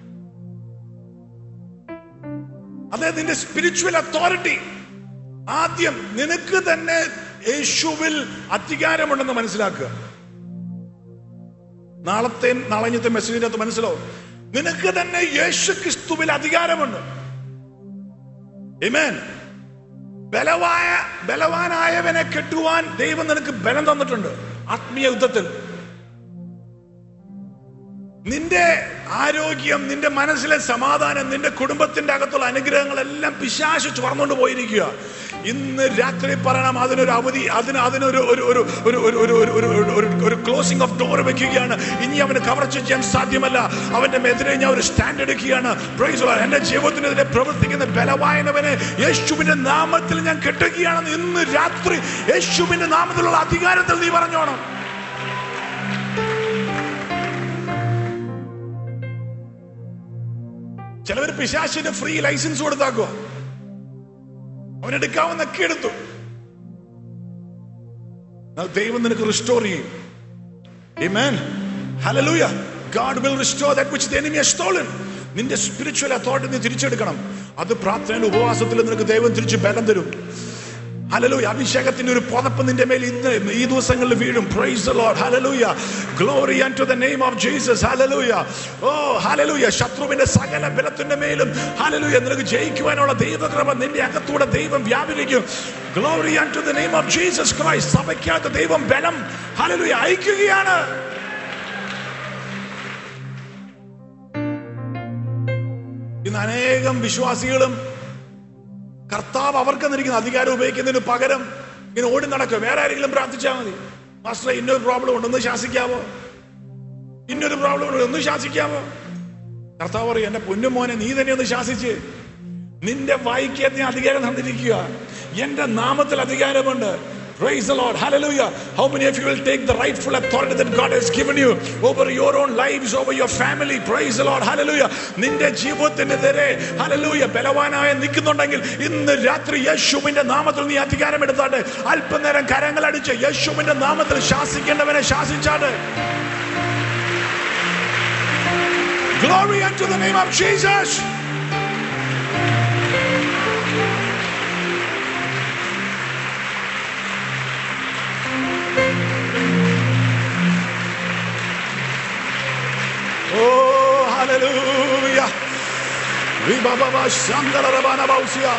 അതെ നിന്റെ സ്പിരിച്വൽ അതോറിറ്റി ആദ്യം നിനക്ക് തന്നെ യേശുവിൽ അധികാരമുണ്ടെന്ന് മനസ്സിലാക്കുക നാളത്തെ നാളഞ്ഞത്തെ മെസ്സേജിന്റെ അകത്ത് മനസ്സിലാവും നിനക്ക് തന്നെ യേശു ക്രിസ്തുവിൽ അധികാരമുണ്ട് Amen. ബലവായ ബലവാനായവനെ കെട്ടുവാൻ ദൈവം നിനക്ക് ബലം തന്നിട്ടുണ്ട് ആത്മീയ യുദ്ധത്തിൽ നിന്റെ ആരോഗ്യം നിന്റെ മനസ്സിലെ സമാധാനം നിന്റെ കുടുംബത്തിന്റെ അകത്തുള്ള അനുഗ്രഹങ്ങളെല്ലാം പിശാശ് ചുറന്നുകൊണ്ട് പോയിരിക്കുക ഇന്ന് രാത്രി പറയണം അതിനൊരു അവധി അതിന് അതിനൊരു ഒരു ഒരു ഒരു ഒരു ഒരു ഒരു ഒരു ഒരു ഒരു ഒരു ക്ലോസിംഗ് ഓഫ് ഡോർ വെക്കുകയാണ് ഇനി അവന് കവർച്ച ചെയ്യാൻ സാധ്യമല്ല അവന്റെ എതിരെ ഞാൻ ഒരു സ്റ്റാൻഡ് എടുക്കുകയാണ് Praise the Lord. എന്റെ ജീവിതത്തിനെതിരെ പ്രവർത്തിക്കുന്ന ബലവായനവനെ യേശുവിന്റെ നാമത്തിൽ ഞാൻ കെട്ടുകയാണെന്ന് ഇന്ന് രാത്രി യേശുവിന്റെ നാമത്തിലുള്ള അധികാരത്തിൽ നീ പറഞ്ഞോണം ചിലവർ പിശാശിന് ഫ്രീ ലൈസൻസ് കൊടുത്താക്കുക അവനെടുക്കാവുന്നൊക്കെ എടുത്തു എന്നാൽ ദൈവം നിനക്ക് റിസ്റ്റോർ ചെയ്യും Amen. Hallelujah. God will restore that which the enemy has stolen. നിന്റെ സ്പിരിച്വൽ അതോറിറ്റി നീ തിരിച്ചെടുക്കണം അത് പ്രാർത്ഥനയുടെ ഉപവാസത്തിൽ നിനക്ക് ദൈവം തിരിച്ച് ബലം തരും ഹലലൂയ അഭിഷേകത്തിന്റെ ഒരു പുതപ്പ് നിന്റെ മേൽ ഇന്ന് ഈ ദിവസങ്ങളിൽ വീഴും praise the Lord hallelujah glory to the name of Jesus hallelujah oh hallelujah ശത്രുവിന്റെ സകല ബലത്തിന്റെ മേലും ഹല്ലേലൂയ നിനക്ക് ജയിക്കുവാനുള്ള ദൈവകൃപ നിന്റെ അകത്തൂടെ ദൈവം വ്യാപരിക്കും glory to the name of Jesus Christ സഭയ്ക്കകത്ത് ദൈവം ബലം ഹല്ലേലൂയ അയക്കുകയാണ് ഇന്ന് അനേകം വിശ്വാസികളും കർത്താവ് അവർക്ക് തന്നിരിക്കുന്ന അധികാരം ഉപയോഗിക്കുന്നതിന് പകരം ഇങ്ങനെ ഓടി നടക്കുക വേറെ ആരെങ്കിലും പ്രാർത്ഥിച്ചാൽ മതി മാസ്റ്റർ ഇന്നൊരു പ്രോബ്ലം ഉണ്ടെന്ന് ശാസിക്കാവോ ഇന്നൊരു പ്രോബ്ലം ഉണ്ട് ഒന്ന് ശാസിക്കാവോ കർത്താവ് പറയും എന്റെ പൊന്നുമോനെ നീ തന്നെ ഒന്ന് ശാസിച്ച് നിന്റെ വായിക്കകത്ത് ഞാൻ അധികാരം തന്നിരിക്കുക എന്റെ നാമത്തിൽ അധികാരമുണ്ട് Praise the Lord. Hallelujah. How many of you will take the rightful authority that God has given you over your own lives, over your family? Praise the Lord. Hallelujah. നിന്റെ ജീവിതത്തിനെതിരെ ഹലലൂയ ബലവാനായ നിൽക്കുന്നുണ്ടെങ്കിൽ ഇന്ന് രാത്രി യേശുവിന്റെ നാമത്തിൽ നീ അധികാരം എടുത്താട്ടെ അല്പനേരം കരങ്ങളടിച്ച് യേശുവിന്റെ നാമത്തിൽ ശാസിക്കേണ്ടവനെ ശാസിച്ചാട്ടെ Glory unto the name of Jesus. Oh, hallelujah. Ribababa Shandarabana Bausia.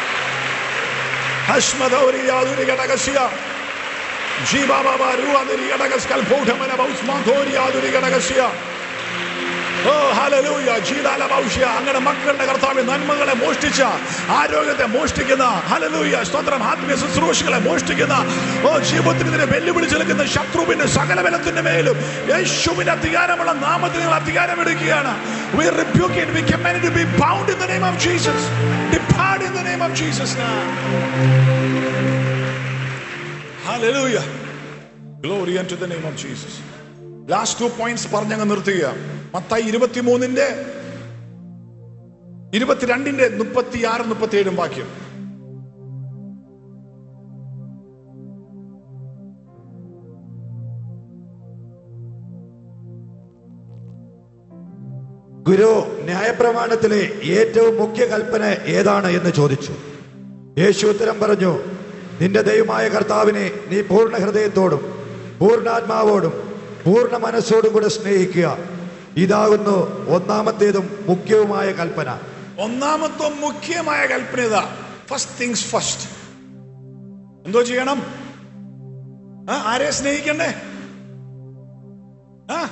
Hashmadori Yaduri Gadagasia. Jibababa Ruadiri Gadagaskal Potamana Bausmantori Yaduri Gadagasia. Oh hallelujah ജീലാല ഭൗഷ്യ അങ്ങനെ മക്കളുടെ കർത്താവ് നന്മകളെ മോഷ്ടിച്ച ആരോഗ്യത്തെ മോഷ്ടിക്കുന്ന ഹല്ലേലൂയ സ്തോത്രം ആത്മീയ ശുശ്രൂഷകളെ മോഷ്ടിക്കുന്ന ഓ ജീവിതത്തിനെതിരെ വെല്ലുവിളിച്ച് നിൽക്കുന്ന ശത്രുവിന്റെ സകല ബലത്തിന്റെ മേലും യേശുവിന്റെ അധികാരമുള്ള നാമത്തിൽ നിങ്ങൾ അധികാരം എടുക്കുകയാണ് we rebuke it we command it to be bound in the name of Jesus depart in the name of Jesus now hallelujah glory unto the name of Jesus last two points പറഞ്ഞങ്ങ് നിർത്തുക മത്തായി ഇരുപത്തിമൂന്നിന്റെ ഇരുപത്തിരണ്ടിന്റെ മുപ്പത്തി ആറ് മുപ്പത്തി ഏഴും വാക്യം ഗുരു ന്യായപ്രമാണത്തിലെ ഏറ്റവും മുഖ്യ കൽപ്പന ഏതാണ് എന്ന് ചോദിച്ചു യേശു ഉത്തരം പറഞ്ഞു നിന്റെ ദൈവമായ കർത്താവിനെ നീ പൂർണ്ണ ഹൃദയത്തോടും പൂർണ്ണാത്മാവോടും പൂർണ്ണ മനസ്സോടും കൂടെ സ്നേഹിക്കുക ഇതാകുന്നു ഒന്നാമത്തേതും മുഖ്യവുമായ കൽപ്പന ഒന്നാമത്തെ മുഖ്യമായ കൽപ്പന ഇതാ ഫസ്റ്റ് തിങ്സ് ഫസ്റ്റ് എന്തോ ചെയ്യണം ആ, ആരെ സ്നേഹിക്കണ്ടേ ആ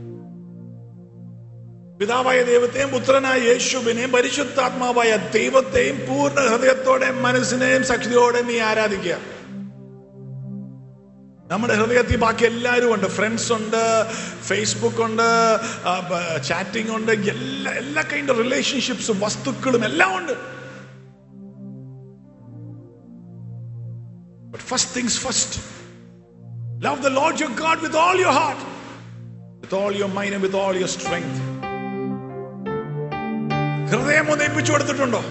പിതാവായ ദൈവത്തെയും പുത്രനായ യേശുവിനെയും പരിശുദ്ധാത്മാവായ ദൈവത്തെയും പൂർണ്ണ ഹൃദയത്തോടെയും മനസ്സിനെയും ശക്തിയോടെ നീ ആരാധിക്കുക നമ്മുടെ ഹൃദയത്തിൽ ബാക്കി എല്ലാവരും ഉണ്ട് ഫ്രണ്ട്സ് ഉണ്ട് ഫേസ്ബുക്ക് ഉണ്ട് ചാറ്റിംഗ് ഉണ്ട് എല്ലാ എല്ലാ കൈൻഡ് റിലേഷൻഷിപ്സും വസ്തുക്കളും എല്ലാം ഉണ്ട് But first things first. Love the Lord your God with all your heart, with all your mind, and with all your strength. ഹൃദയം ഒന്ന് ഏൽപ്പിച്ചു കൊടുത്തിട്ടുണ്ടോ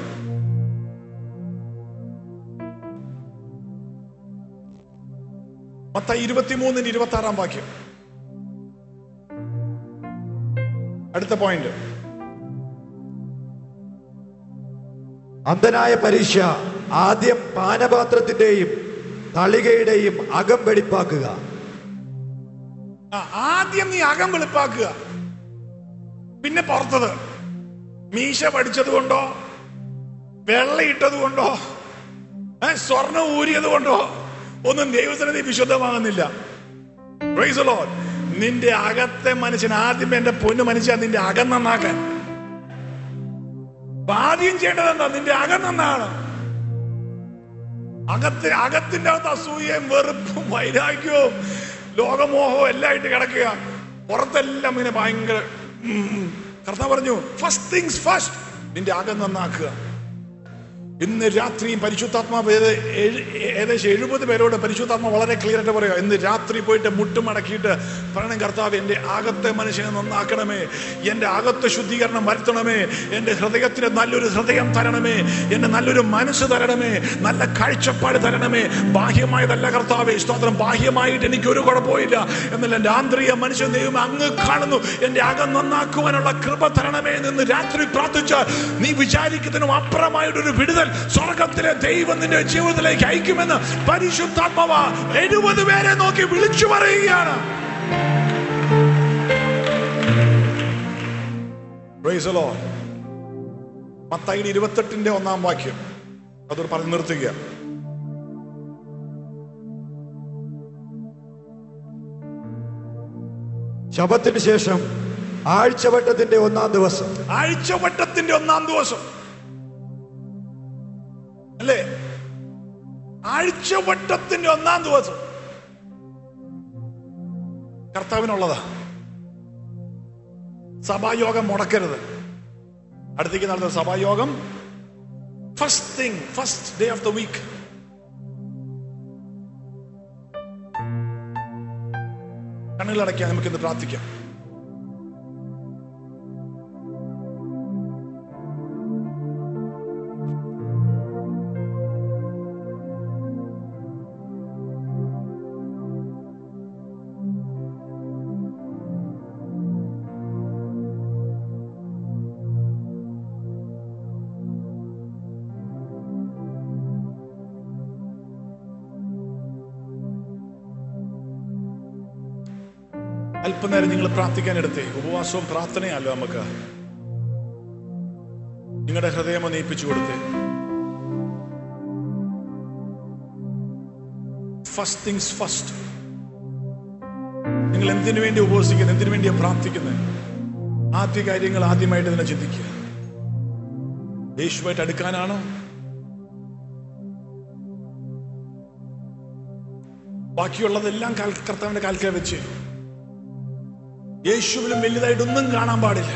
മത്ത ഇരുപത്തിമൂന്നിന് ഇരുപത്തി ആറാം വാക്യം അടുത്ത പോയിന്റ് അന്ധനായ പരീക്ഷ ആദ്യം പാനപാത്രത്തിന്റെയും തളികയുടെയും അകം വെടിപ്പാക്കുക ആ, ആദ്യം നീ അകം വെളുപ്പാക്കുക പിന്നെ പുറത്തത് മീശ പഠിച്ചത് കൊണ്ടോ വെള്ളയിട്ടത് കൊണ്ടോ ഏ, സ്വർണം ഊരിയത് കൊണ്ടോ ഒന്നും ദൈവത്തിന് നീ വിശുദ്ധമാകുന്നില്ല Praise the Lord. നിന്റെ അകത്തെ മനുഷ്യൻ ആദ്യം എന്റെ പൊന്നു മനുഷ്യ നിന്റെ അകം നന്നാക്കാൻ അപ്പൊ ആദ്യം ചെയ്യേണ്ടത് എന്താ നിന്റെ അകം നന്നാണ് അകത്ത് അകത്തിന്റെ അകത്ത് അസൂയയും വെറുപ്പും വൈരാഗ്യവും ലോകമോഹവും എല്ലാം ആയിട്ട് കിടക്കുക പുറത്തെല്ലാം ഇങ്ങനെ ഭയങ്കര ഉം, ഉം. കർത്താവ് പറഞ്ഞു ഫസ്റ്റ് തിങ്സ് ഫസ്റ്റ് നിന്റെ അകം നന്നാക്കുക ഇന്ന് രാത്രിയും പരിശുദ്ധാത്മാവ് ഏത് ഏഴ്- ഏകദേശം എഴുപത് പേരോട് പരിശുദ്ധാത്മ വളരെ ക്ലിയർ ആയിട്ട് പറയുക ഇന്ന് രാത്രി പോയിട്ട് മുട്ടുമടക്കിയിട്ട് പറയണം കർത്താവ് എൻ്റെ അകത്തെ മനുഷ്യനെ നന്നാക്കണമേ എൻ്റെ അകത്തെ ശുദ്ധീകരണം വരുത്തണമേ എൻ്റെ ഹൃദയത്തിന് നല്ലൊരു ഹൃദയം തരണമേ എൻ്റെ നല്ലൊരു മനസ്സ് തരണമേ നല്ല കാഴ്ചപ്പാട് തരണമേ ബാഹ്യമായതല്ല കർത്താവേ സ്തോത്രം ബാഹ്യമായിട്ട് എനിക്ക് ഒരു കുഴപ്പമില്ല എന്നാൽ എൻ്റെ ആന്തരിക മനുഷ്യൻ ദൈവം അങ്ങ് കാണുന്നു എൻ്റെ അകം നന്നാക്കുവാനുള്ള കൃപ തരണമേ എന്ന് രാത്രി പ്രാർത്ഥിച്ചാൽ നീ വിചാരിക്കുന്നതിനും അപ്പുറമായിട്ടൊരു വിടുതൽ സ്വർഗത്തിലെ ദൈവം നിന്റെ ജീവിതത്തിലേക്ക് അയക്കുമെന്ന് പരിശുദ്ധാത്മാവ എഴുപത് പേരെ നോക്കി വിളിച്ചു പറയുകയാണ് Praise the Lord. മത്തായിയുടെ ഇരുപത്തെട്ടിന്റെ ഒന്നാം വാക്യം അതോട് പറഞ്ഞ് നിർത്തുക ശബത്തിന് ശേഷം ആഴ്ചവട്ടത്തിന്റെ ഒന്നാം ദിവസം ആഴ്ചവട്ടത്തിന്റെ ഒന്നാം ദിവസം അല്ലേ ആഴ്ചവട്ടത്തിന്റെ ഒന്നാം ദിവസം കർത്താവിനുള്ളതാ സഭായോഗം മുടക്കരുത് അടുത്തേക്ക് നടന്ന സഭായോഗം first thing first day of the week കണ്ണുകളടയ്ക്കാൻ നമുക്കിന്ന് പ്രാർത്ഥിക്കാം അല്പനേരം നിങ്ങൾ പ്രാർത്ഥിക്കാൻ എടുത്തേ ഉപവാസവും പ്രാർത്ഥനയല്ലോ നമുക്ക് നിങ്ങളുടെ ഹൃദയം ഒന്ന് ഏൽപ്പിച്ചു കൊടുത്തേ ഫസ്റ്റ് തിങ്സ് ഫസ്റ്റ് നിങ്ങൾ എന്തിനു വേണ്ടി ഉപവസിക്കുന്നത് എന്തിനു വേണ്ടിയാ പ്രാർത്ഥിക്കുന്നത് ആദ്യ കാര്യങ്ങൾ ആദ്യമായിട്ട് തന്നെ ചിന്തിക്കുക യേശുവായിട്ട് അടുക്കാനാണോ ബാക്കിയുള്ളതെല്ലാം കാൽ കർത്താവിന്റെ കാൽക്കൽ വെച്ച് യേശുവിലും വലുതായിട്ടൊന്നും കാണാൻ പാടില്ല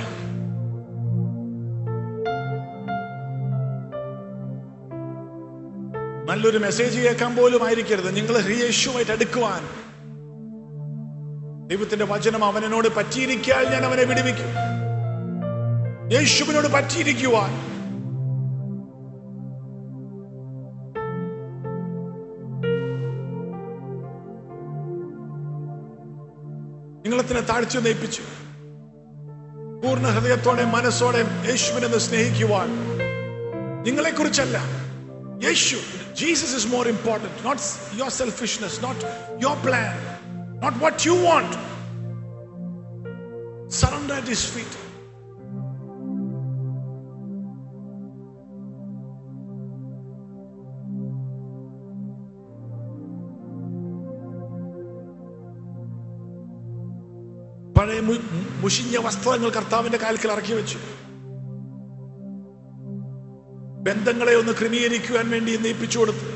നല്ലൊരു മെസ്സേജ് കേൾക്കാൻ പോലും ആയിരിക്കരുത് നിങ്ങൾ യേശുവായിട്ട് അടുക്കുവാൻ ദൈവത്തിന്റെ വചനം അവനോട് പറ്റിയിരിക്കാൻ ഞാൻ അവനെ വിടുവിക്കും യേശുവിനോട് പറ്റിയിരിക്കുവാൻ നിങ്ങളത്തിനെ താഴ്ച നയിപ്പിച്ചു പൂർണ്ണ ഹൃദയത്തോടെ മനസ്സോടെ യേശുവിനെ സ്നേഹിക്കുവാൻ നിങ്ങളെ കുറിച്ചല്ല യേശു Jesus is more important not your selfishness not your plan not what you want surrender at his feet പഴയ മു- മുഷിഞ്ഞ വസ്ത്രങ്ങൾ കർത്താവിന്റെ കാൽക്കൽ ഇറക്കി വെച്ചു ബന്ധങ്ങളെ ഒന്ന് ക്രമീകരിക്കുവാൻ വേണ്ടി നയിപ്പിച്ചു കൊടുത്തു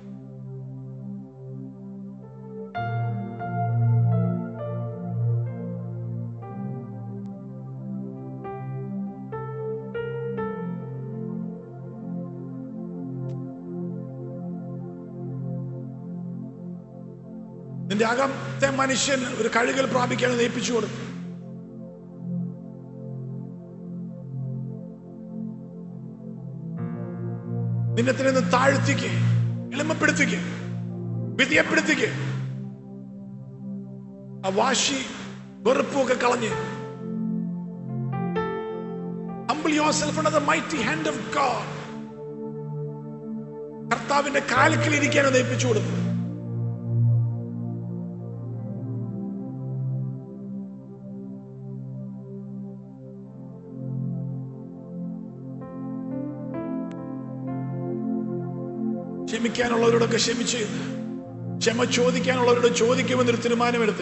നിന്റെ അകത്തെ മനുഷ്യൻ ഒരു കഴുകൽ പ്രാപിക്കാൻ നയിപ്പിച്ചു കൊടുത്തു നിന്നെ തന്നെ ഒന്ന് താഴ്ത്തിക്ക് എളിമപ്പെടുത്തിക്ക് വിധിയപ്പെടുത്തിക്ക് ആ വാശി വെറുപ്പൊക്കെ കളഞ്ഞ് humble yourself under the mighty hand of God കർത്താവിന്റെ കാലക്കിൽ ഇരിക്കാനോ നയിപ്പിച്ചു കൊടുത്തു ക്ഷമിക്കാനുള്ളവരോടൊക്കെ ക്ഷമിച്ച് ക്ഷമ ചോദിക്കാനുള്ളവരോട് ചോദിക്കുമെന്നൊരു തീരുമാനമെടുത്ത്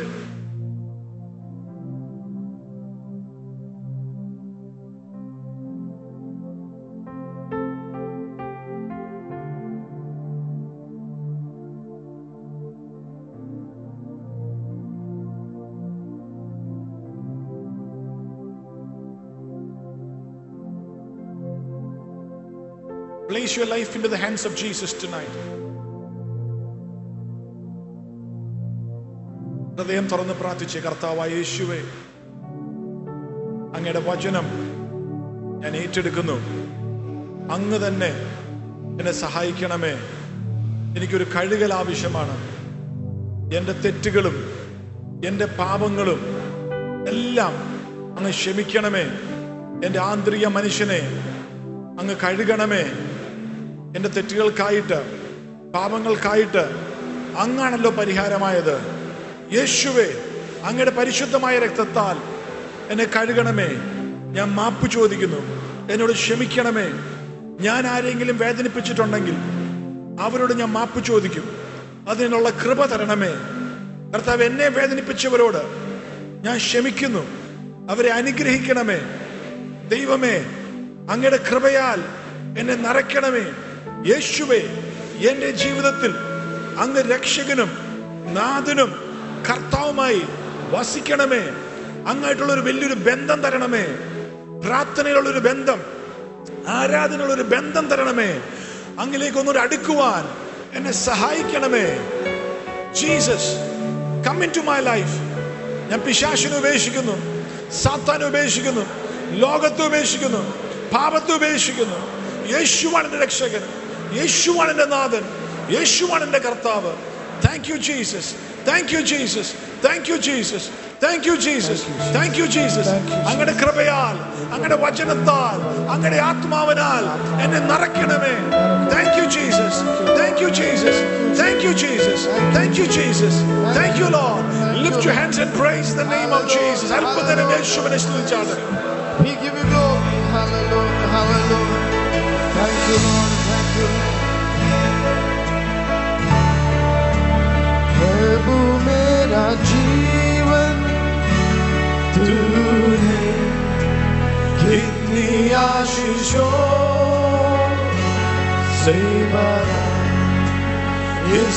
Place your life into the hands of Jesus tonight. ഹൃദയം തുറന്ന് പ്രാർത്ഥിച്ച് കർത്താവായ യേശുവേ അങ്ങയുടെ വചനം ഞാൻ ഏറ്റെടുക്കുന്നു അങ്ങ് തന്നെ എന്നെ സഹായിക്കണമേ എനിക്കൊരു കഴുകൽ ആവശ്യമാണ് എൻ്റെ തെറ്റുകളും എൻ്റെ പാപങ്ങളും എല്ലാം അങ്ങ് ക്ഷമിക്കണമേ എൻ്റെ ആന്തരിക മനുഷ്യനെ അങ്ങ് കഴുകണമേ എൻ്റെ തെറ്റുകൾക്കായിട്ട് പാപങ്ങൾക്കായിട്ട് അങ്ങാണല്ലോ പരിഹാരമായത് യേശുവേ അങ്ങയുടെ പരിശുദ്ധമായ രക്തത്താൽ എന്നെ കഴുകണമേ ഞാൻ മാപ്പ് ചോദിക്കുന്നു എന്നോട് ക്ഷമിക്കണമേ ഞാൻ ആരെങ്കിലും വേദനിപ്പിച്ചിട്ടുണ്ടെങ്കിൽ അവരോട് ഞാൻ മാപ്പ് ചോദിക്കും അതിനുള്ള കൃപ തരണമേ കർത്താവ് എന്നെ വേദനിപ്പിച്ചവരോട് ഞാൻ ക്ഷമിക്കുന്നു അവരെ അനുഗ്രഹിക്കണമേ ദൈവമേ അങ്ങയുടെ കൃപയാൽ എന്നെ നിറയ്ക്കണമേ യേശുവേ എന്റെ ജീവിതത്തിൽ അങ്ങ് രക്ഷകനും നാഥനും കർത്താവുമായി വസിക്കണമേ അങ്ങായിട്ടുള്ള ഒരു വലിയൊരു ബന്ധം തരണമേ പ്രാർത്ഥനയിലുള്ള ഒരു ബന്ധം ആരാധനയുള്ള ഒരു ബന്ധം തരണമേ അങ്ങിലേക്ക് ഒന്നുകൂടെ അടുക്കുവാൻ എന്നെ സഹായിക്കണമേ Jesus come into my life ഞാൻ പിശാശിനെ ഉപേക്ഷിക്കുന്നു സാത്താനെ ഉപേക്ഷിക്കുന്നു ലോകത്തെ ഉപേക്ഷിക്കുന്നു പാപത്തെ ഉപേക്ഷിക്കുന്നു യേശുവാണ് എൻ്റെ രക്ഷകൻ യേശുവാണ് എൻ്റെ നാഥൻ യേശുവാണ് എൻ്റെ കർത്താവ് thank you Jesus thank you Jesus thank you Jesus thank you Jesus thank you Jesus അങ്ങയുടെ കൃപയാൽ അങ്ങയുടെ വചനത്താൽ അങ്ങയുടെ ആത്മാവിനാൽ എന്നെ നിറയ്ക്കണമേ thank you Jesus thank you Jesus thank you Jesus thank you Jesus thank you Lord lift your hands and praise the name of Jesus അല്പനേരം യേശുവിനെ സ്തുതിച്ചാട്ടെ We give you glory. Hallelujah. Hallelujah. Thank you, Lord. Thank you. प्रभु मेरा जीवन तूने कितनी आशीषों से भरा इस